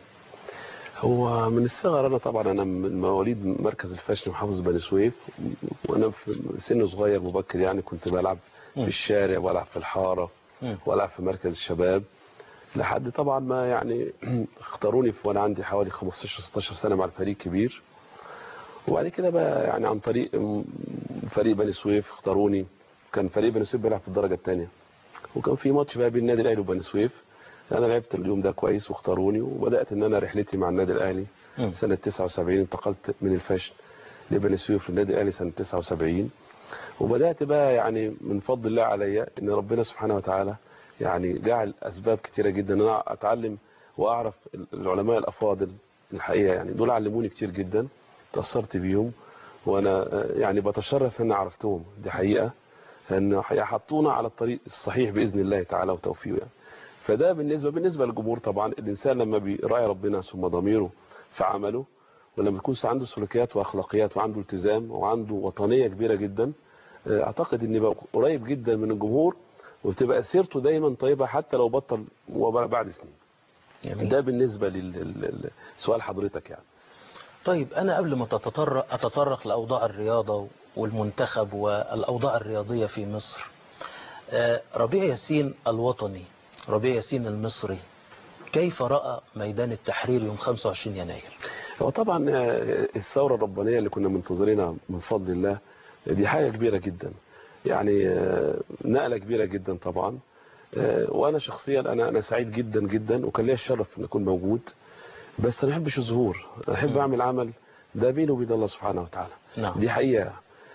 هو من الصغر انا طبعا انا من مواليد مركز الفاشن محافظ بني سويف وانا في سن صغير مبكر يعني كنت بلعب مم. في الشارع والعب في الحاره مم. والعب في مركز الشباب لحد طبعا ما يعني اختاروني في وانا عندي حوالي 15 16 سنه مع الفريق كبير وبعد كده بقى يعني عن طريق م- فريق بني سويف اختاروني كان فريق بني سويف بيلعب في الدرجه الثانيه وكان في ماتش بقى بين النادي الاهلي وبني سويف انا لعبت اليوم ده كويس واختاروني وبدات ان انا رحلتي مع النادي الاهلي مم. سنه 79 انتقلت من الفاشن لبني سويف للنادي الاهلي سنه 79 وبدات بقى يعني من فضل الله عليا ان ربنا سبحانه وتعالى يعني جعل اسباب كتيره جدا ان انا اتعلم واعرف العلماء الافاضل الحقيقه يعني دول علموني كتير جدا تاثرت بيهم وانا آه، يعني بتشرف ان عرفتهم دي حقيقه ان حطونا على الطريق الصحيح باذن الله تعالى وتوفيقه يعني فده بالنسبه بالنسبه للجمهور طبعا الانسان لما بيراعي ربنا ثم ضميره في عمله ولما يكون عنده سلوكيات واخلاقيات وعنده التزام وعنده وطنيه كبيره جدا آه، اعتقد ان يبقى قريب جدا من الجمهور وتبقى سيرته دايما طيبه حتى لو بطل وبعد سنين جميل. ده بالنسبة لسؤال حضرتك يعني طيب أنا قبل ما تتطرق أتطرق لأوضاع الرياضة والمنتخب والأوضاع الرياضية في مصر آه، ربيع ياسين الوطني ربيع ياسين المصري كيف رأى ميدان التحرير يوم 25 يناير هو طبعا آه، الثورة الربانية اللي كنا منتظرينها من فضل الله دي حاجة كبيرة جدا يعني آه، نقلة كبيرة جدا طبعا آه، وانا شخصيا انا انا سعيد جدا جدا وكان ليا الشرف ان اكون موجود بس انا ما بحبش الظهور انا احب اعمل عمل ده بيني وبين الله سبحانه وتعالى نعم. دي حقيقة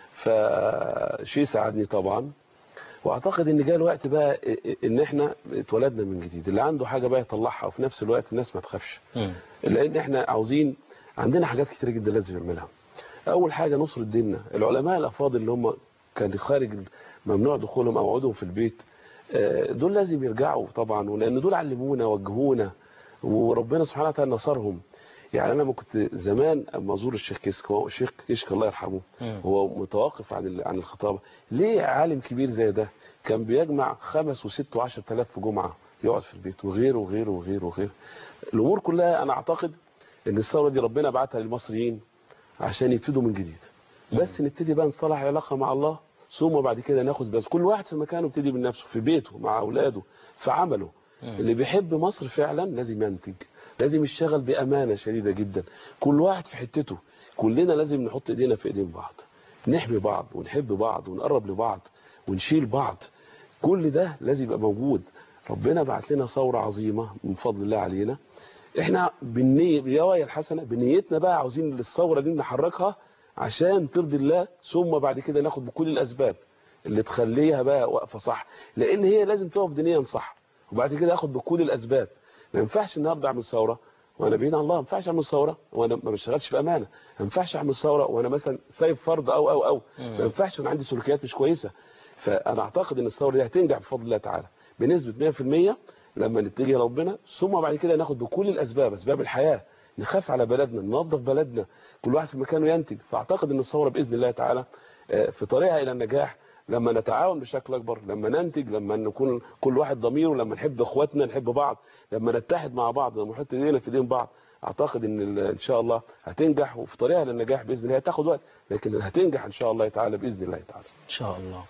فشيء ساعدني طبعا واعتقد ان جاء الوقت بقى ان احنا اتولدنا من جديد اللي عنده حاجة بقى يطلعها وفي نفس الوقت الناس ما تخافش مم. لان احنا عاوزين عندنا حاجات كتير جدا لازم نعملها اول حاجة نصرة ديننا العلماء الافاضل اللي هم كانوا خارج ممنوع دخولهم او عودهم في البيت آه، دول لازم يرجعوا طبعا ولان دول علمونا وجهونا وربنا سبحانه وتعالى نصرهم يعني انا لما كنت زمان اما ازور الشيخ كيسك هو الشيخ كيشك الله يرحمه مم. هو متوقف عن ال- عن الخطابه ليه عالم كبير زي ده كان بيجمع خمس وست وعشر تلاف في جمعه يقعد في البيت وغيره وغيره وغيره وغيره الامور كلها انا اعتقد ان الثوره دي ربنا بعتها للمصريين عشان يبتدوا من جديد بس نبتدي بقى نصلح العلاقه مع الله ثم بعد كده ناخد بس كل واحد في مكانه يبتدي من نفسه في بيته مع اولاده في عمله اللي بيحب مصر فعلا لازم ينتج لازم يشتغل بامانه شديده جدا كل واحد في حتته كلنا لازم نحط ايدينا في ايدين بعض نحمي بعض ونحب بعض ونقرب لبعض ونشيل بعض كل ده لازم يبقى موجود ربنا بعت لنا ثوره عظيمه من فضل الله علينا احنا بالنية بالنوايا الحسنه بنيتنا بقى عاوزين الثوره دي نحركها عشان ترضي الله ثم بعد كده ناخد بكل الاسباب اللي تخليها بقى واقفه صح لان هي لازم تقف دينيا صح وبعد كده اخد بكل الاسباب ما ينفعش النهارده اعمل ثوره وانا بعيد عن الله ما ينفعش اعمل ثوره وانا ما بشتغلش بامانه ما ينفعش اعمل ثوره وانا مثلا سايب فرض او او او ما ينفعش وانا عندي سلوكيات مش كويسه فانا اعتقد ان الثوره دي هتنجح بفضل الله تعالى بنسبه 100% لما نتجه لربنا ثم بعد كده ناخد بكل الاسباب اسباب الحياه نخاف على بلدنا ننظف بلدنا كل واحد في مكانه ينتج فاعتقد ان الثوره باذن الله تعالى آه، في طريقها الى النجاح لما نتعاون بشكل اكبر لما ننتج لما نكون كل واحد ضميره لما نحب اخواتنا نحب بعض لما نتحد مع بعض لما نحط ايدينا في ايدين بعض اعتقد ان ال- ان شاء الله هتنجح وفي طريقها للنجاح باذن الله هتاخد وقت لكن هتنجح ان شاء الله تعالى باذن الله تعالى إن شاء الله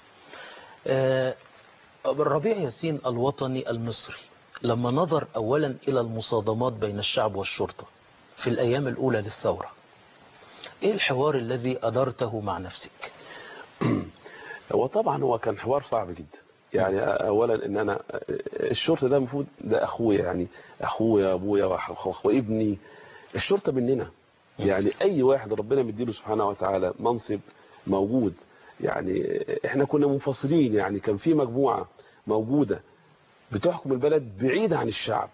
آه، الربيع ياسين الوطني المصري لما نظر أولا إلى المصادمات بين الشعب والشرطة في الأيام الأولى للثورة إيه الحوار الذي أدرته مع نفسك هو طبعا هو كان حوار صعب جدا يعني اولا ان انا الشرطه ده المفروض ده اخويا يعني اخويا ابويا وأخ- وابني الشرطه مننا يعني اي واحد ربنا مديله سبحانه وتعالى منصب موجود يعني احنا كنا منفصلين يعني كان في مجموعه موجوده بتحكم البلد بعيد عن الشعب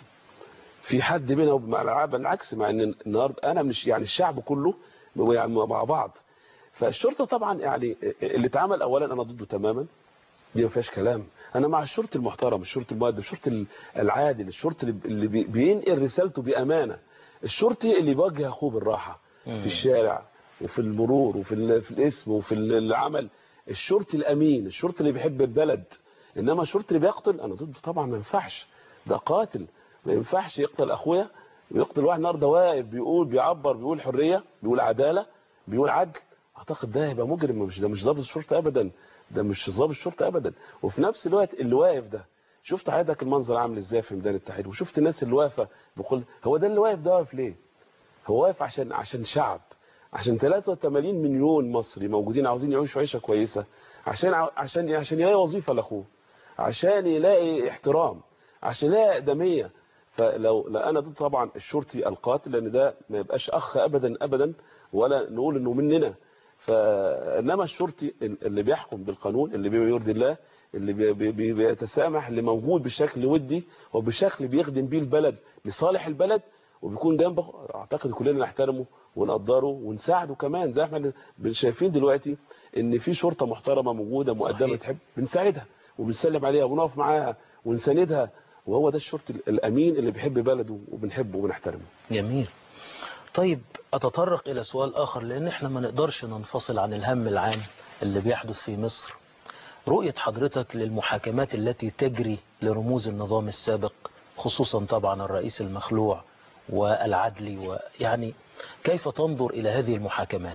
في حد بينا ومع بالعكس مع ان النهارده انا مش يعني الشعب كله يعني مع بعض فالشرطه طبعا يعني اللي اتعمل اولا انا ضده تماما دي ما فيهاش كلام انا مع الشرطي المحترم الشرطي المؤدب الشرطي العادل الشرطي اللي بي- بينقل رسالته بامانه الشرطي اللي بيوجه اخوه بالراحه في الشارع وفي المرور وفي ال- في الاسم وفي ال- العمل الشرطي الامين الشرطي اللي بيحب البلد انما الشرطي اللي بيقتل انا ضده طبعا ما ينفعش ده قاتل ما ينفعش يقتل اخويا ويقتل واحد النهارده واقف بيقول بيعبر بيقول حريه بيقول عداله بيقول عدل اعتقد ده هيبقى مجرم مش ده مش ضابط الشرطه ابدا ده مش ضابط الشرطه ابدا وفي نفس الوقت اللي واقف ده شفت حضرتك المنظر عامل ازاي في ميدان التحرير وشفت الناس اللي واقفه بكل هو ده اللي واقف ده واقف ليه هو واقف عشان عشان شعب عشان 83 مليون مصري موجودين عاوزين يعيشوا عيشه كويسه عشان ع- عشان عشان يلاقي وظيفه لاخوه عشان يلاقي احترام عشان يلاقي اقدميه فلو لا انا ضد طبعا الشرطي القاتل لان ده ما يبقاش اخ ابدا ابدا ولا نقول انه مننا فانما الشرطي اللي بيحكم بالقانون اللي بيرضي الله اللي بي- بي- بي- بيتسامح اللي موجود بشكل ودي وبشكل بيخدم بيه البلد لصالح البلد وبيكون جنبه اعتقد كلنا نحترمه ونقدره ونساعده كمان زي ما احنا شايفين دلوقتي ان في شرطه محترمه موجوده مقدمه تحب بنساعدها وبنسلم عليها ونقف معاها ونساندها وهو ده الشرطي الامين اللي بيحب بلده وبنحبه وبنحترمه جميل طيب أتطرق إلى سؤال آخر لأن إحنا ما نقدرش ننفصل عن الهم العام اللي بيحدث في مصر رؤية حضرتك للمحاكمات التي تجري لرموز النظام السابق خصوصا طبعا الرئيس المخلوع والعدلي ويعني كيف تنظر إلى هذه المحاكمات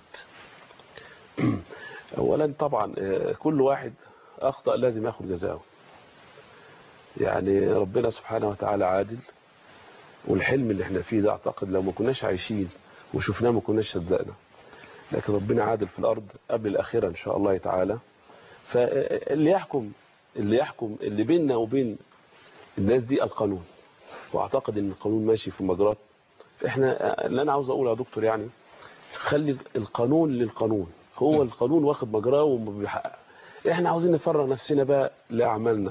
اولا طبعا آه، كل واحد اخطأ لازم ياخد جزاءه يعني ربنا سبحانه وتعالى عادل والحلم اللي احنا فيه ده اعتقد لو ما كناش عايشين وشفناه ما كناش صدقنا لكن ربنا عادل في الارض قبل الاخره ان شاء الله تعالى فاللي يحكم اللي يحكم اللي بيننا وبين الناس دي القانون واعتقد ان القانون ماشي في مجرات احنا اللي انا عاوز اقوله يا دكتور يعني خلي القانون للقانون هو القانون واخد مجراه وبيحقق احنا عاوزين نفرغ نفسنا بقى لاعمالنا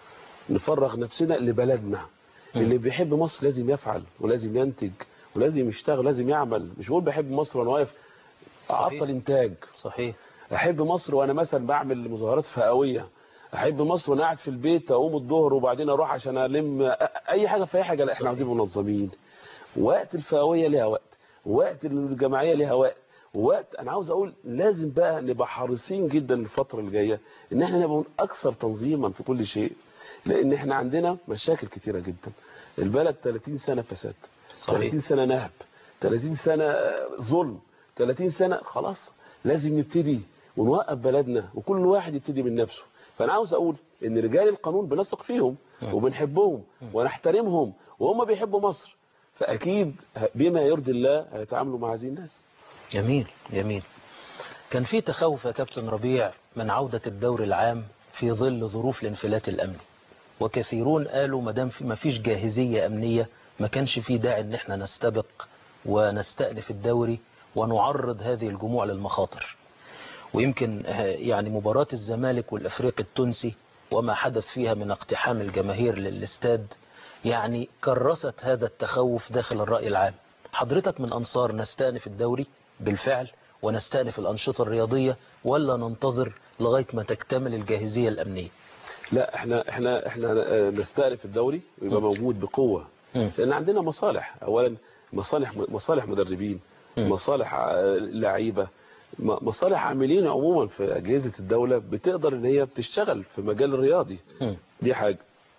نفرغ نفسنا لبلدنا اللي بيحب مصر لازم يفعل ولازم ينتج ولازم يشتغل لازم يعمل مش بقول بحب مصر وانا واقف اعطل انتاج صحيح احب مصر وانا مثلا بعمل مظاهرات فئويه احب مصر وانا قاعد في البيت اقوم الظهر وبعدين اروح عشان الم اي حاجه في اي حاجه لا احنا عاوزين منظمين وقت الفئويه ليها وقت وقت الجماعيه ليها وقت وقت انا عاوز اقول لازم بقى نبقى حريصين جدا الفتره اللي جايه ان احنا نبقى اكثر تنظيما في كل شيء لان احنا عندنا مشاكل كتيره جدا البلد 30 سنه فساد صحيح. 30 سنه نهب 30 سنه ظلم 30 سنه خلاص لازم نبتدي ونوقف بلدنا وكل واحد يبتدي من نفسه فانا عاوز اقول ان رجال القانون بنثق فيهم وبنحبهم ونحترمهم وهم بيحبوا مصر فاكيد بما يرضي الله هيتعاملوا مع هذه الناس جميل جميل كان في تخوف يا كابتن ربيع من عودة الدور العام في ظل ظروف الانفلات الأمني وكثيرون قالوا ما دام في- ما فيش جاهزية أمنية ما كانش في داعي ان احنا نستبق ونستأنف الدوري ونعرض هذه الجموع للمخاطر ويمكن آه، يعني مباراة الزمالك والأفريقي التونسي وما حدث فيها من اقتحام الجماهير للاستاد يعني كرست هذا التخوف داخل الرأي العام حضرتك من أنصار نستأنف الدوري بالفعل ونستأنف الأنشطة الرياضية ولا ننتظر لغاية ما تكتمل الجاهزية الأمنية لا احنا احنا احنا آه، نستأنف الدوري ويبقى موجود بقوه لان عندنا مصالح اولا مصالح مصالح مدربين مصالح آه، لعيبه م- مصالح عاملين عموما في اجهزه الدوله بتقدر ان هي بتشتغل في مجال الرياضي دي حاجه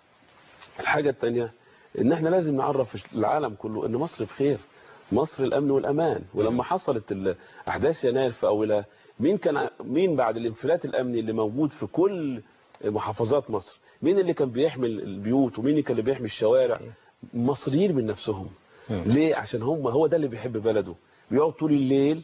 الحاجه الثانيه ان احنا لازم نعرف العالم كله ان مصر بخير مصر الامن والامان ولما حصلت ال- احداث يناير في اولها مين كان ع- مين بعد الانفلات الامني اللي موجود في كل محافظات مصر مين اللي كان بيحمي البيوت ومين اللي كان اللي بيحمي الشوارع مصريين من نفسهم ليه عشان هم هو ده اللي بيحب بلده بيقعد طول الليل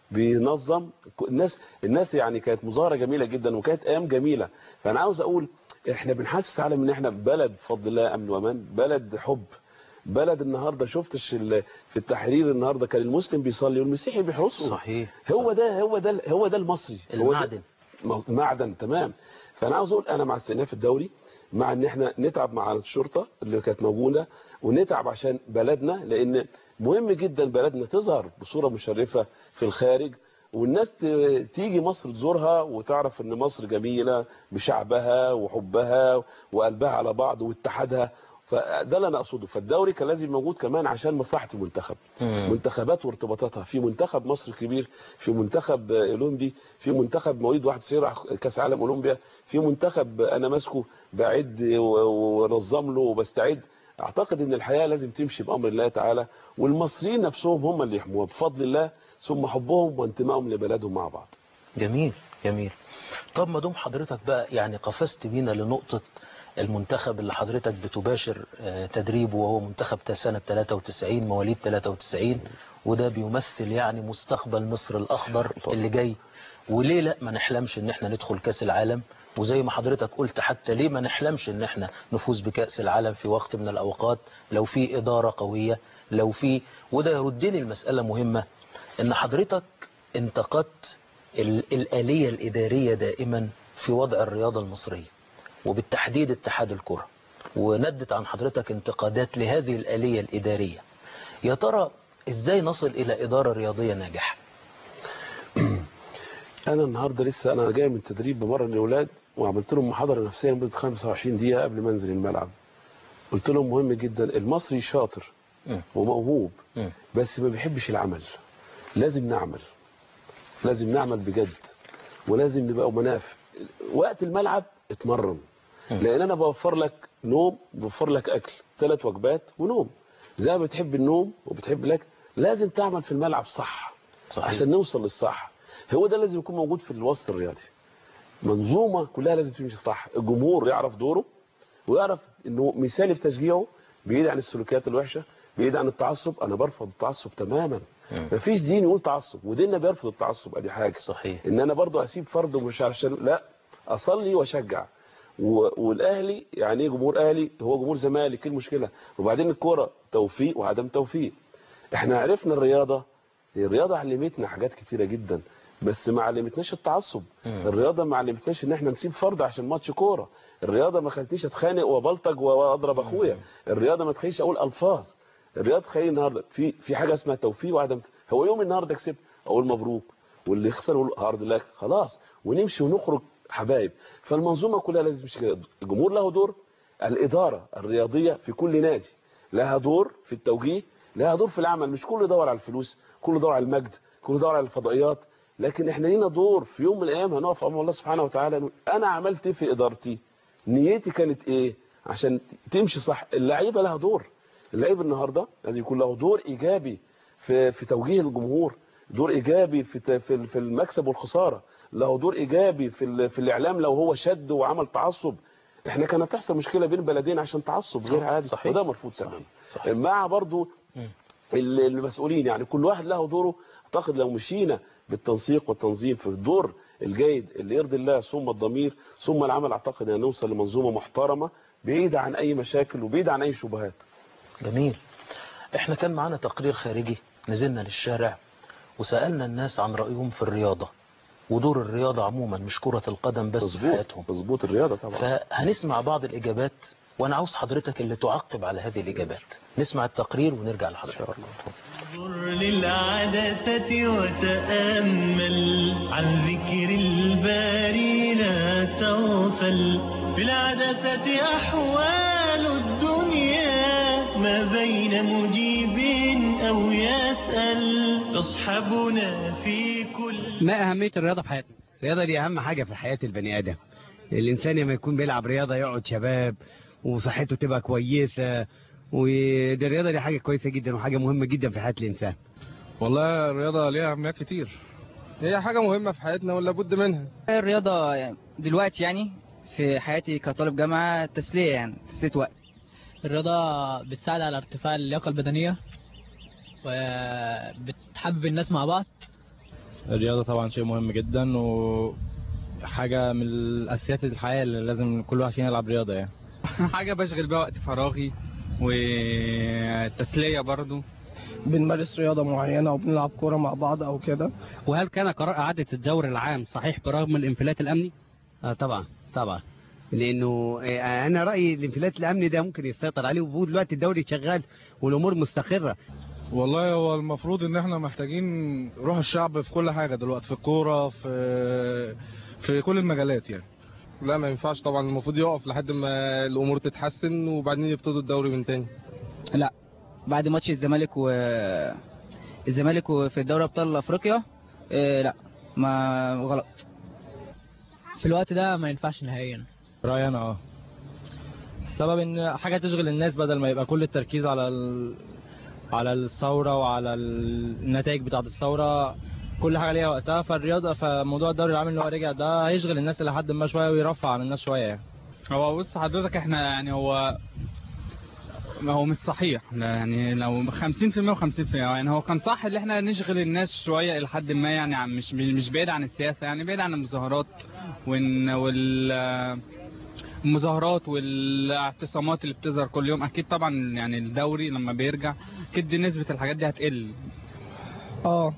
بينظم الناس الناس يعني كانت مظاهره جميله جدا وكانت ايام جميله فانا عاوز اقول احنا بنحسس عالم ان احنا بلد بفضل الله امن وامان بلد حب بلد النهارده شفتش ال- في التحرير النهارده كان المسلم بيصلي والمسيحي بيحرسه صحيح هو ده هو ده هو ده المصري هو ده- المعدن معدن تمام فانا عاوز اقول انا مع استئناف الدوري مع ان احنا نتعب مع الشرطه اللي كانت موجوده ونتعب عشان بلدنا لان مهم جدا بلدنا تظهر بصوره مشرفه في الخارج والناس ت- تيجي مصر تزورها وتعرف ان مصر جميله بشعبها وحبها وقلبها على بعض واتحادها فده اللي انا اقصده فالدوري كان لازم موجود كمان عشان مصلحه المنتخب منتخبات وارتباطاتها في منتخب مصر كبير في منتخب اولمبي في منتخب مواليد 91 راح كاس عالم اولمبيا في منتخب انا ماسكه بعد و- ونظم له وبستعد اعتقد ان الحياه لازم تمشي بامر الله تعالى والمصريين نفسهم هم اللي يحموها بفضل الله ثم حبهم وانتمائهم لبلدهم مع بعض جميل جميل طب ما دام حضرتك بقى يعني قفزت بينا لنقطة المنتخب اللي حضرتك بتباشر آه، تدريبه وهو منتخب سنة 93 مواليد 93 وده بيمثل يعني مستقبل مصر الأخضر اللي جاي وليه لا ما نحلمش ان احنا ندخل كأس العالم وزي ما حضرتك قلت حتى ليه ما نحلمش ان احنا نفوز بكأس العالم في وقت من الأوقات لو في إدارة قوية لو في وده يردني المسألة مهمة ان حضرتك انتقدت ال- الآلية الإدارية دائما في وضع الرياضة المصرية وبالتحديد اتحاد الكرة وندت عن حضرتك انتقادات لهذه الآلية الإدارية يا ترى إزاي نصل إلى إدارة رياضية ناجحة انا النهارده لسه انا جاي من تدريب بمرن الاولاد وعملت لهم محاضره نفسيه لمده 25 دقيقه قبل ما انزل الملعب قلت لهم مهم جدا المصري شاطر وموهوب بس ما بيحبش العمل لازم نعمل لازم نعمل بجد ولازم نبقى مناف وقت الملعب اتمرن لان انا بوفر لك نوم بوفر لك اكل ثلاث وجبات ونوم زي ما بتحب النوم وبتحب الاكل لازم تعمل في الملعب صح صحيح. عشان نوصل للصح هو ده لازم يكون موجود في الوسط الرياضي منظومه كلها لازم تمشي صح الجمهور يعرف دوره ويعرف انه مثالي في تشجيعه بعيد عن السلوكيات الوحشه بعيد عن التعصب انا برفض التعصب تماما مفيش دين يقول تعصب وديننا بيرفض التعصب ادي حاجه صحيح ان انا برضو اسيب فرد ومش عشان لا اصلي واشجع و- والاهلي يعني ايه جمهور اهلي هو جمهور زمالك ايه المشكله وبعدين الكوره توفيق وعدم توفيق احنا عرفنا الرياضه الرياضه علمتنا حاجات كتيره جدا بس ما علمتناش التعصب الرياضه ما علمتناش ان احنا نسيب فرد عشان ماتش كوره الرياضه ما خلتنيش اتخانق وبلطج واضرب اخويا الرياضه ما تخليش اقول الفاظ الرياضه تخلي النهارده في في حاجه اسمها توفيق وعدم هو يوم النهارده كسبت اقول مبروك واللي يخسر يقول هارد لك خلاص ونمشي ونخرج حبايب فالمنظومه كلها لازم تمشي كده الجمهور له دور الاداره الرياضيه في كل نادي لها دور في التوجيه لها دور في العمل مش كله يدور على الفلوس كله يدور على المجد كله يدور على الفضائيات لكن احنا لينا دور في يوم من الايام هنقف امام الله سبحانه وتعالى نقول انا عملت ايه في ادارتي نيتي كانت ايه عشان تمشي صح اللعيبه لها دور اللعيب النهارده لازم يكون له دور ايجابي في في توجيه الجمهور دور ايجابي في ت- في في المكسب والخساره له دور ايجابي في ال- في الاعلام لو هو شد وعمل تعصب احنا كانت تحصل مشكله بين بلدين عشان تعصب غير عادي صحيح. وده مرفوض تماما مع برضو ال- المسؤولين يعني كل واحد له دوره اعتقد لو مشينا بالتنسيق والتنظيم في الدور الجيد اللي يرضي الله ثم الضمير ثم العمل اعتقد ان نوصل لمنظومه محترمه بعيده عن اي مشاكل وبعيده عن اي شبهات جميل احنا كان معانا تقرير خارجي نزلنا للشارع وسألنا الناس عن رأيهم في الرياضة ودور الرياضة عموما مش كرة القدم بس في حياتهم مظبوط الرياضة طبعا فهنسمع بعض الإجابات وأنا عاوز حضرتك اللي تعقب على هذه الإجابات نسمع التقرير ونرجع لحضرتك انظر للعدسة وتأمل عن ذكر الباري لا تغفل في العدسة أحوال الدنيا ما بين مجيب أو يسأل تصحبنا في كل ما أهمية الرياضة في حياتنا؟ الرياضة دي أهم حاجة في حياة البني آدم الإنسان لما يكون بيلعب رياضة يقعد شباب وصحته تبقى كويسة ودي الرياضة دي حاجة كويسة جدا وحاجة مهمة جدا في حياة الإنسان والله الرياضة ليها أهميات كتير هي حاجة مهمة في حياتنا ولا بد منها الرياضة يعني دلوقتي يعني في حياتي كطالب جامعة تسلية يعني تسلية وقت الرياضة بتساعد على ارتفاع اللياقة البدنية وبتحبب الناس مع بعض الرياضة طبعا شيء مهم جدا وحاجة من الأساسيات الحياة اللي لازم كل واحد فينا يلعب رياضة يعني حاجة بشغل بيها وقت فراغي والتسلية برضو بنمارس رياضة معينة أو بنلعب كورة مع بعض أو كده وهل كان قرار إعادة الدوري العام صحيح برغم الانفلات الأمني؟ آه طبعا طبعا لانه آه، انا رايي الانفلات الامني ده ممكن يسيطر عليه وهو دلوقتي الدوري شغال والامور مستقره والله هو المفروض ان احنا محتاجين روح الشعب في كل حاجة دلوقتي في الكورة في في كل المجالات يعني لا ما ينفعش طبعا المفروض يقف لحد ما الامور تتحسن وبعدين يبتدوا الدوري من تاني لا بعد ماتش الزمالك و الزمالك في دوري ابطال افريقيا إيه لا ما غلط في الوقت ده ما ينفعش نهائيا رأيي أنا اه السبب ان حاجة تشغل الناس بدل ما يبقى كل التركيز على ال... على الثورة وعلى النتائج بتاعة الثورة كل حاجة ليها وقتها فالرياضة فموضوع الدوري العام اللي هو رجع ده هيشغل الناس إلى حد ما شوية ويرفع عن الناس شوية يعني هو بص حضرتك احنا يعني هو ما هو مش صحيح لا يعني لو 50% و50% يعني هو كان صح ان احنا نشغل الناس شويه الى حد ما يعني عن مش مش بعيد عن السياسه يعني بعيد عن المظاهرات وال وال المظاهرات والاعتصامات اللي بتظهر كل يوم اكيد طبعا يعني الدوري لما بيرجع اكيد دي نسبه الحاجات دي هتقل اه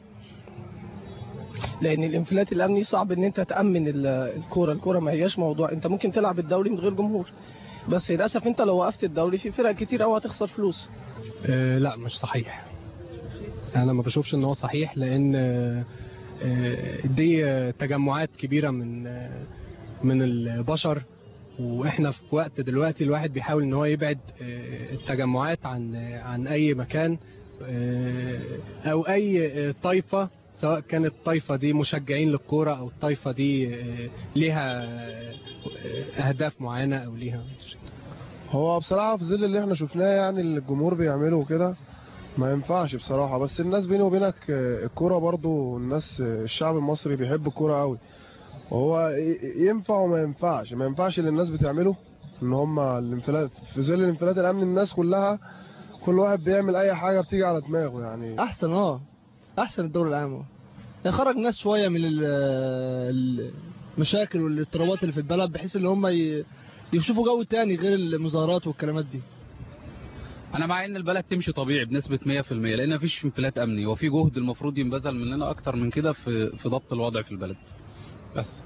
لان الانفلات الامني صعب ان انت تامن ال- الكوره الكوره ما هياش موضوع انت ممكن تلعب الدوري من غير جمهور بس للاسف انت لو وقفت الدوري في فرق كتير قوي هتخسر فلوس آه لا مش صحيح انا ما بشوفش ان هو صحيح لان آه، آه، دي آه، تجمعات كبيره من آه، من البشر واحنا في وقت دلوقتي الواحد بيحاول ان هو يبعد آه، التجمعات عن آه، عن اي مكان آه، او اي آه، طائفه سواء كانت الطائفة دي مشجعين للكورة أو الطائفة دي آه، ليها آه، أهداف معينة أو ليها هو بصراحة في ظل اللي احنا شفناه يعني اللي الجمهور بيعمله كده ما ينفعش بصراحة بس الناس بيني وبينك آه، الكورة برضو الناس آه، الشعب المصري بيحب الكورة قوي وهو ي- ينفع وما ينفعش ما ينفعش اللي الناس بتعمله ان هم الانفلات في ظل الانفلات الامن الناس كلها كل واحد بيعمل اي حاجة بتيجي على دماغه يعني احسن اه احسن الدوري العام اه يخرج ناس شويه من ال- المشاكل والاضطرابات اللي في البلد بحيث ان هم ي- يشوفوا جو تاني غير المظاهرات والكلامات دي انا مع ان البلد تمشي طبيعي بنسبه 100% لان مفيش انفلات امني وفي جهد المفروض ينبذل مننا اكتر من كده في في ضبط الوضع في البلد بس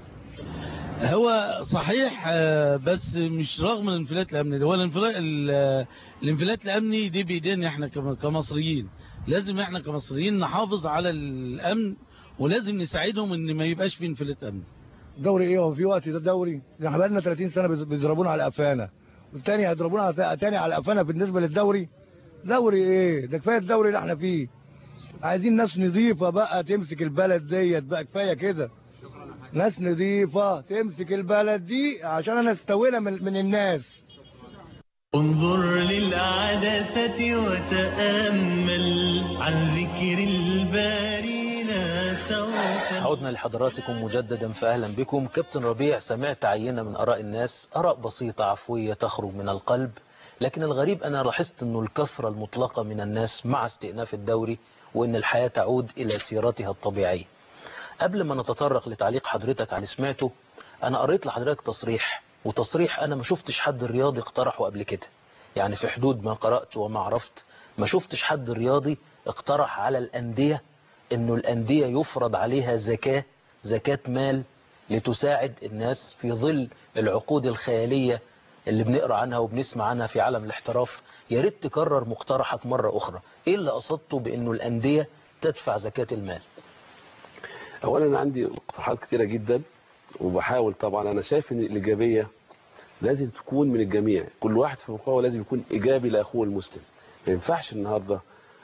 هو صحيح آه، بس مش رغم الانفلات الامني ده هو الانفلات ال- الانفلات الامني دي بايدينا احنا كم- كمصريين لازم احنا كمصريين نحافظ على الامن ولازم نساعدهم ان ما يبقاش في انفلات امني دوري ايه هو في وقت ده دوري ده احنا بقالنا 30 سنه بيض- بيضربونا على قفانا والتاني هيضربونا على تاني على قفانا بالنسبه للدوري دوري ايه ده كفايه الدوري اللي احنا فيه عايزين ناس نظيفه بقى تمسك البلد ديت بقى كفايه كده ناس نظيفه تمسك البلد دي عشان انا استوينا من, من الناس انظر للعدسة وتأمل عن ذكر الباري لا سوف عودنا لحضراتكم مجددا فأهلا بكم كابتن ربيع سمعت عينة من آراء الناس آراء بسيطة عفوية تخرج من القلب لكن الغريب أنا لاحظت أنه الكثرة المطلقة من الناس مع استئناف الدوري وأن الحياة تعود إلى سيرتها الطبيعية قبل ما نتطرق لتعليق حضرتك على سمعته أنا قريت لحضرتك تصريح وتصريح أنا ما شفتش حد رياضي اقترحه قبل كده يعني في حدود ما قرأت وما عرفت ما شفتش حد رياضي اقترح على الأندية انه الأندية يفرض عليها زكاة زكاة مال لتساعد الناس في ظل العقود الخيالية اللي بنقرأ عنها وبنسمع عنها في عالم الاحتراف يا ريت تكرر مقترحك مرة أخرى إيه اللي قصدته بأنه الأندية تدفع زكاة المال اولا انا عندي اقتراحات كتيره جدا وبحاول طبعا انا شايف ان الايجابيه لازم تكون من الجميع كل واحد في مقاومه لازم يكون ايجابي لاخوه المسلم ما ينفعش النهارده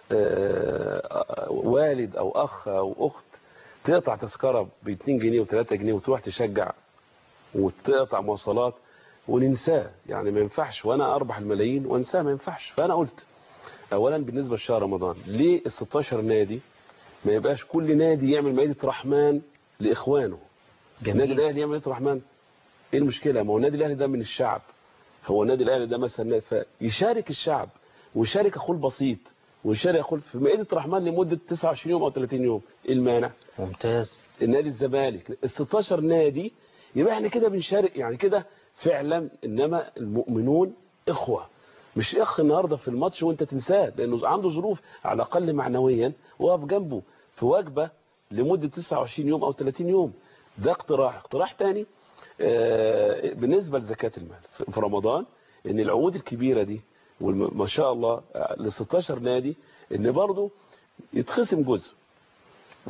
آه، والد او اخ او اخت تقطع تذكره ب 2 جنيه و3 جنيه وتروح تشجع وتقطع مواصلات وننساه يعني ما ينفعش وانا اربح الملايين وانساه ما ينفعش فانا قلت اولا بالنسبه لشهر رمضان ليه ال 16 نادي ما يبقاش كل نادي يعمل مائدة رحمن لاخوانه جميل. النادي الاهلي يعمل مائدة رحمن ايه المشكله ما هو النادي الاهلي ده من الشعب هو النادي الاهلي ده مثلا فيشارك الشعب ويشارك اخوه البسيط ويشارك اخوه في مائدة رحمن لمده 29 يوم او 30 يوم ايه المانع ممتاز النادي الزمالك ال 16 نادي يبقى احنا كده بنشارك يعني كده فعلا انما المؤمنون اخوه مش اخ النهارده في الماتش وانت تنساه لانه عنده ظروف على الاقل معنويا وقف جنبه في وجبه لمده 29 يوم او 30 يوم ده اقتراح اقتراح تاني آه، بالنسبه لزكاه المال في في رمضان ان العقود الكبيره دي وما شاء الله ل 16 نادي ان برضه يتخصم جزء 1% 2%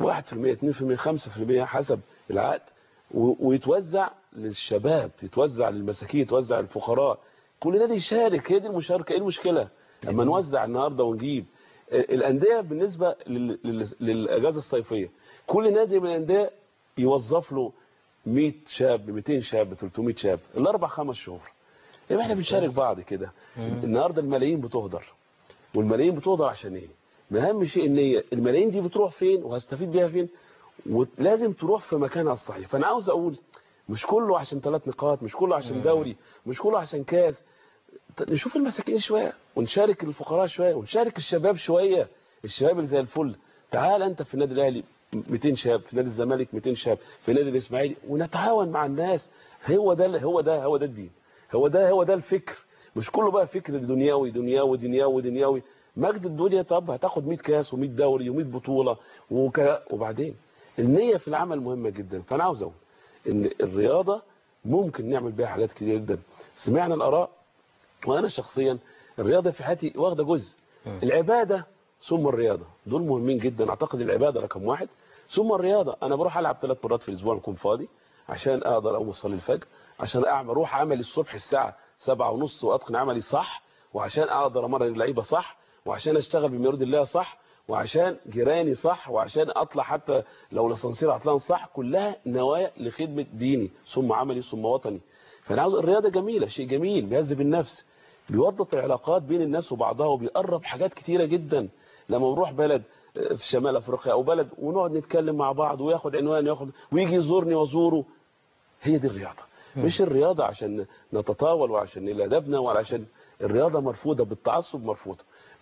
5% حسب العقد و- ويتوزع للشباب يتوزع للمساكين يتوزع للفقراء كل نادي يشارك هي دي المشاركه ايه المشكله اما نوزع النهارده ونجيب الانديه بالنسبه لل- لل- للاجازه الصيفيه كل نادي من الانديه يوظف له 100 شاب 200 شاب 300 شاب الاربع خمس شهور يبقى احنا بنشارك بعض كده النهارده الملايين بتهدر والملايين بتهدر عشان ايه ما اهم شيء النيه الملايين دي بتروح فين وهستفيد بيها فين ولازم تروح في مكانها الصحيح فانا عاوز اقول مش كله عشان ثلاث نقاط مش كله عشان دوري مش كله عشان كاس ط- نشوف المساكين شويه ونشارك الفقراء شويه ونشارك الشباب شويه الشباب اللي زي الفل تعال انت في النادي الاهلي 200 شاب في نادي الزمالك 200 شاب في نادي الاسماعيلي ونتعاون مع الناس هو ده هو ده هو ده الدين هو ده هو ده الفكر مش كله بقى فكر دنياوي دنياوي دنياوي دنياوي مجد الدنيا طب هتاخد 100 كاس و100 دوري و100 بطوله وك... وبعدين النيه في العمل مهمه جدا فانا عاوز اقول ان الرياضه ممكن نعمل بيها حاجات كتير جدا سمعنا الاراء وانا شخصيا الرياضه في حياتي واخده جزء العباده ثم الرياضه دول مهمين جدا اعتقد العباده رقم واحد ثم الرياضه انا بروح العب ثلاث مرات في الاسبوع اكون فاضي عشان اقدر اقوم اصلي الفجر عشان اعمل اروح عملي الصبح الساعه سبعة ونص واتقن عملي صح وعشان اقدر امرن اللعيبه صح وعشان اشتغل بما يرضي الله صح وعشان جيراني صح وعشان اطلع حتى لو الاسانسير عطلان صح كلها نوايا لخدمه ديني ثم عملي ثم وطني فانا عاوز الرياضه جميله شيء جميل بيهذب النفس بيوضح العلاقات بين الناس وبعضها وبيقرب حاجات كتيره جدا لما نروح بلد في شمال افريقيا او بلد ونقعد نتكلم مع بعض وياخد عنوان ياخد ويجي يزورني وازوره هي دي الرياضه مش الرياضه عشان نتطاول وعشان نقل ادبنا وعشان الرياضه مرفوضه بالتعصب مرفوضه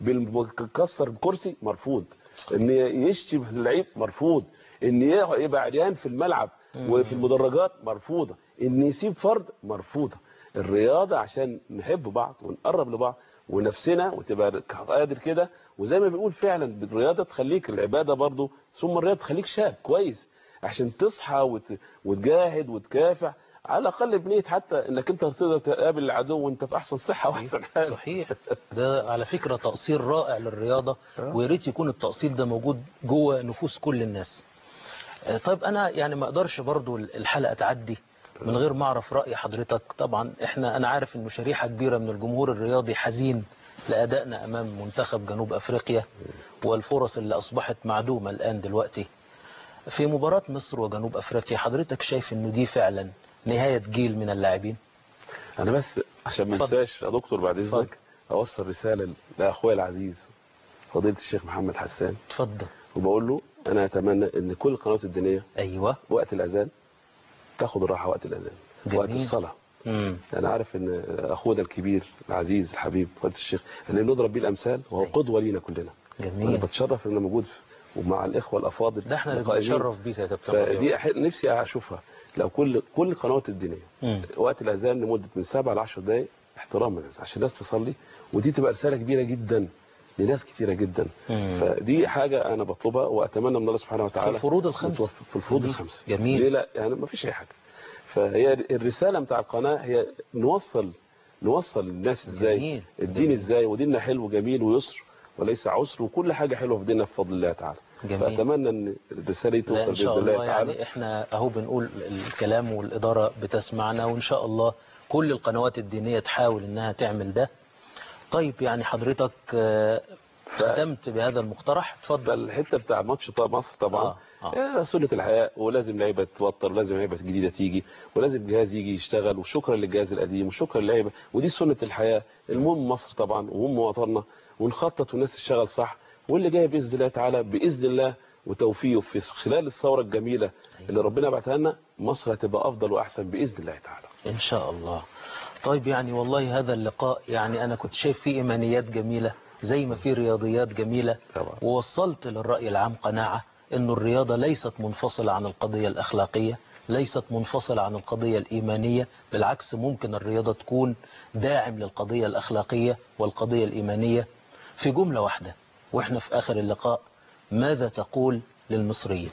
بالكسر كرسي مرفوض ان يشتم اللعيب مرفوض ان يبقى عريان في الملعب وفي المدرجات مرفوضه ان يسيب فرد مرفوضه الرياضه عشان نحب بعض ونقرب لبعض ونفسنا وتبقى قادر كده وزي ما بنقول فعلا الرياضه تخليك العباده برضو ثم الرياضه تخليك شاب كويس عشان تصحى وت... وتجاهد وتكافح على الاقل بنيه حتى انك انت تقدر تقابل العدو وانت في احسن صحه واحسن حال صحيح ده على فكره تاصيل رائع للرياضه ويا ريت يكون التاصيل ده موجود جوه نفوس كل الناس آه، طيب انا يعني ما اقدرش برضو الحلقه تعدي من غير ما اعرف راي حضرتك طبعا احنا انا عارف انه شريحه كبيره من الجمهور الرياضي حزين لادائنا امام منتخب جنوب افريقيا والفرص اللي اصبحت معدومه الان دلوقتي في مباراه مصر وجنوب افريقيا حضرتك شايف انه دي فعلا نهايه جيل من اللاعبين انا بس عشان ما انساش يا دكتور بعد اذنك اوصل رساله لاخويا العزيز فضيله الشيخ محمد حسان اتفضل وبقول له انا اتمنى ان كل القنوات الدينيه ايوه وقت الاذان تاخد الراحه وقت الاذان جميل. وقت الصلاه مم. انا عارف ان اخونا الكبير العزيز الحبيب فضيله الشيخ اللي بنضرب بيه الامثال وهو قدوه لينا كلنا جميل. وانا بتشرف ان انا موجود ومع الاخوه الافاضل ده احنا اللي القائمين. بنتشرف بيك يا كابتن فدي ربيع. أح- نفسي اشوفها لو كل كل القنوات الدينيه مم. وقت الاذان لمده من 7 ل 10 دقائق احتراما للناس عشان الناس تصلي ودي تبقى رساله كبيره جدا لناس كتيره جدا مم. فدي حاجه انا بطلبها واتمنى من الله سبحانه وتعالى في الفروض الخمس. نتوفق في الفروض جميل. الخمسه جميل. ليه لا يعني ما فيش اي حاجه فهي الرساله بتاع القناه هي نوصل نوصل للناس ازاي جميل. الدين ازاي وديننا حلو جميل ويسر وليس عسر وكل حاجه حلوه في ديننا بفضل الله تعالى جميل. فاتمنى ان الرساله دي لا توصل ان شاء باذن الله الله تعالى يعني احنا اهو بنقول الكلام والاداره بتسمعنا وان شاء الله كل القنوات الدينيه تحاول انها تعمل ده طيب يعني حضرتك آه، ختمت بهذا المقترح اتفضل الحته بتاع ماتش طبعا مصر طبعا آه. آه. سنه الحياه ولازم لعيبه تتوتر ولازم لعيبه جديده تيجي ولازم جهاز يجي يشتغل وشكرا للجهاز القديم وشكرا للعيبه ودي سنه الحياه المهم مصر طبعا وهم وطننا ونخطط والناس تشتغل صح واللي جاي باذن الله تعالى باذن الله وتوفيقه في خلال الثوره الجميله اللي ربنا بعتها لنا مصر هتبقى افضل واحسن باذن الله تعالى ان شاء الله طيب يعني والله هذا اللقاء يعني انا كنت شايف فيه ايمانيات جميله زي ما فيه رياضيات جميله طبعا. ووصلت للراي العام قناعه انه الرياضه ليست منفصله عن القضيه الاخلاقيه ليست منفصله عن القضيه الايمانيه بالعكس ممكن الرياضه تكون داعم للقضيه الاخلاقيه والقضيه الايمانيه في جمله واحده واحنا في اخر اللقاء ماذا تقول للمصريين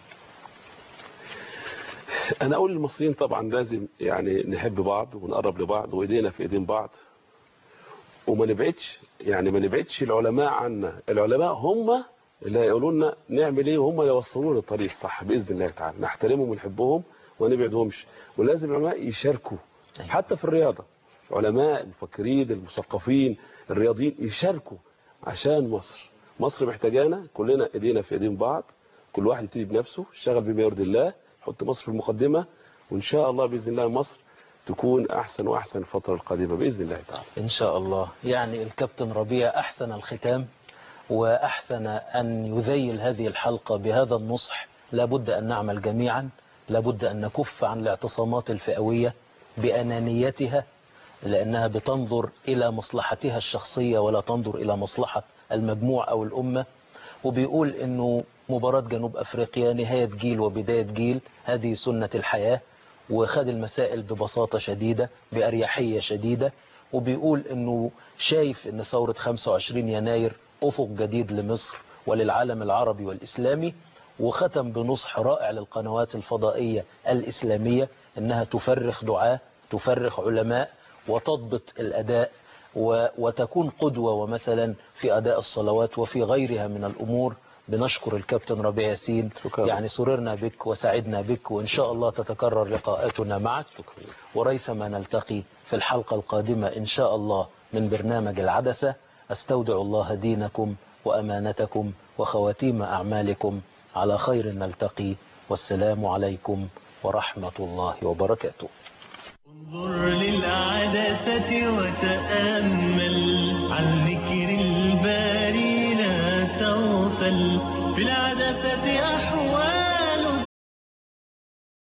انا اقول للمصريين طبعا لازم يعني نحب بعض ونقرب لبعض وايدينا في ايدين بعض وما نبعدش يعني ما نبعدش العلماء عنا العلماء هم اللي هيقولوا لنا نعمل ايه وهم اللي يوصلونا للطريق الصح باذن الله تعالى نحترمهم ونحبهم وما نبعدهمش ولازم العلماء يشاركوا حتى في الرياضه علماء المفكرين المثقفين الرياضيين يشاركوا عشان مصر مصر محتاجانا كلنا ايدينا في ايدين بعض كل واحد يبتدي بنفسه يشتغل بما يرضي الله يحط مصر في المقدمه وان شاء الله باذن الله مصر تكون احسن واحسن الفتره القادمه باذن الله تعالى إن شاء الله يعني الكابتن ربيع أحسن الختام وأحسن أن يذيل هذه الحلقة بهذا النصح لابد أن نعمل جميعا لابد أن نكف عن الاعتصامات الفئوية بأنانيتها لأنها بتنظر إلى مصلحتها الشخصية ولا تنظر إلى مصلحة المجموع أو الأمة وبيقول أنه مباراة جنوب أفريقيا نهاية جيل وبداية جيل هذه سنة الحياة وخد المسائل ببساطة شديدة بأريحية شديدة وبيقول أنه شايف أن ثورة 25 يناير أفق جديد لمصر وللعالم العربي والإسلامي وختم بنصح رائع للقنوات الفضائية الإسلامية أنها تفرخ دعاة تفرخ علماء وتضبط الأداء و- وتكون قدوة ومثلا في أداء الصلوات وفي غيرها من الأمور بنشكر الكابتن ربيع ياسين شكرا. يعني سررنا بك وسعدنا بك وإن شاء الله تتكرر لقاءاتنا معك وريثما نلتقي في الحلقة القادمة إن شاء الله من برنامج العدسة أستودع الله دينكم وأمانتكم وخواتيم أعمالكم على خير نلتقي والسلام عليكم ورحمة الله وبركاته انظر للعدسة وتأمل عن ذكر الباري لا تغفل في العدسة أحوال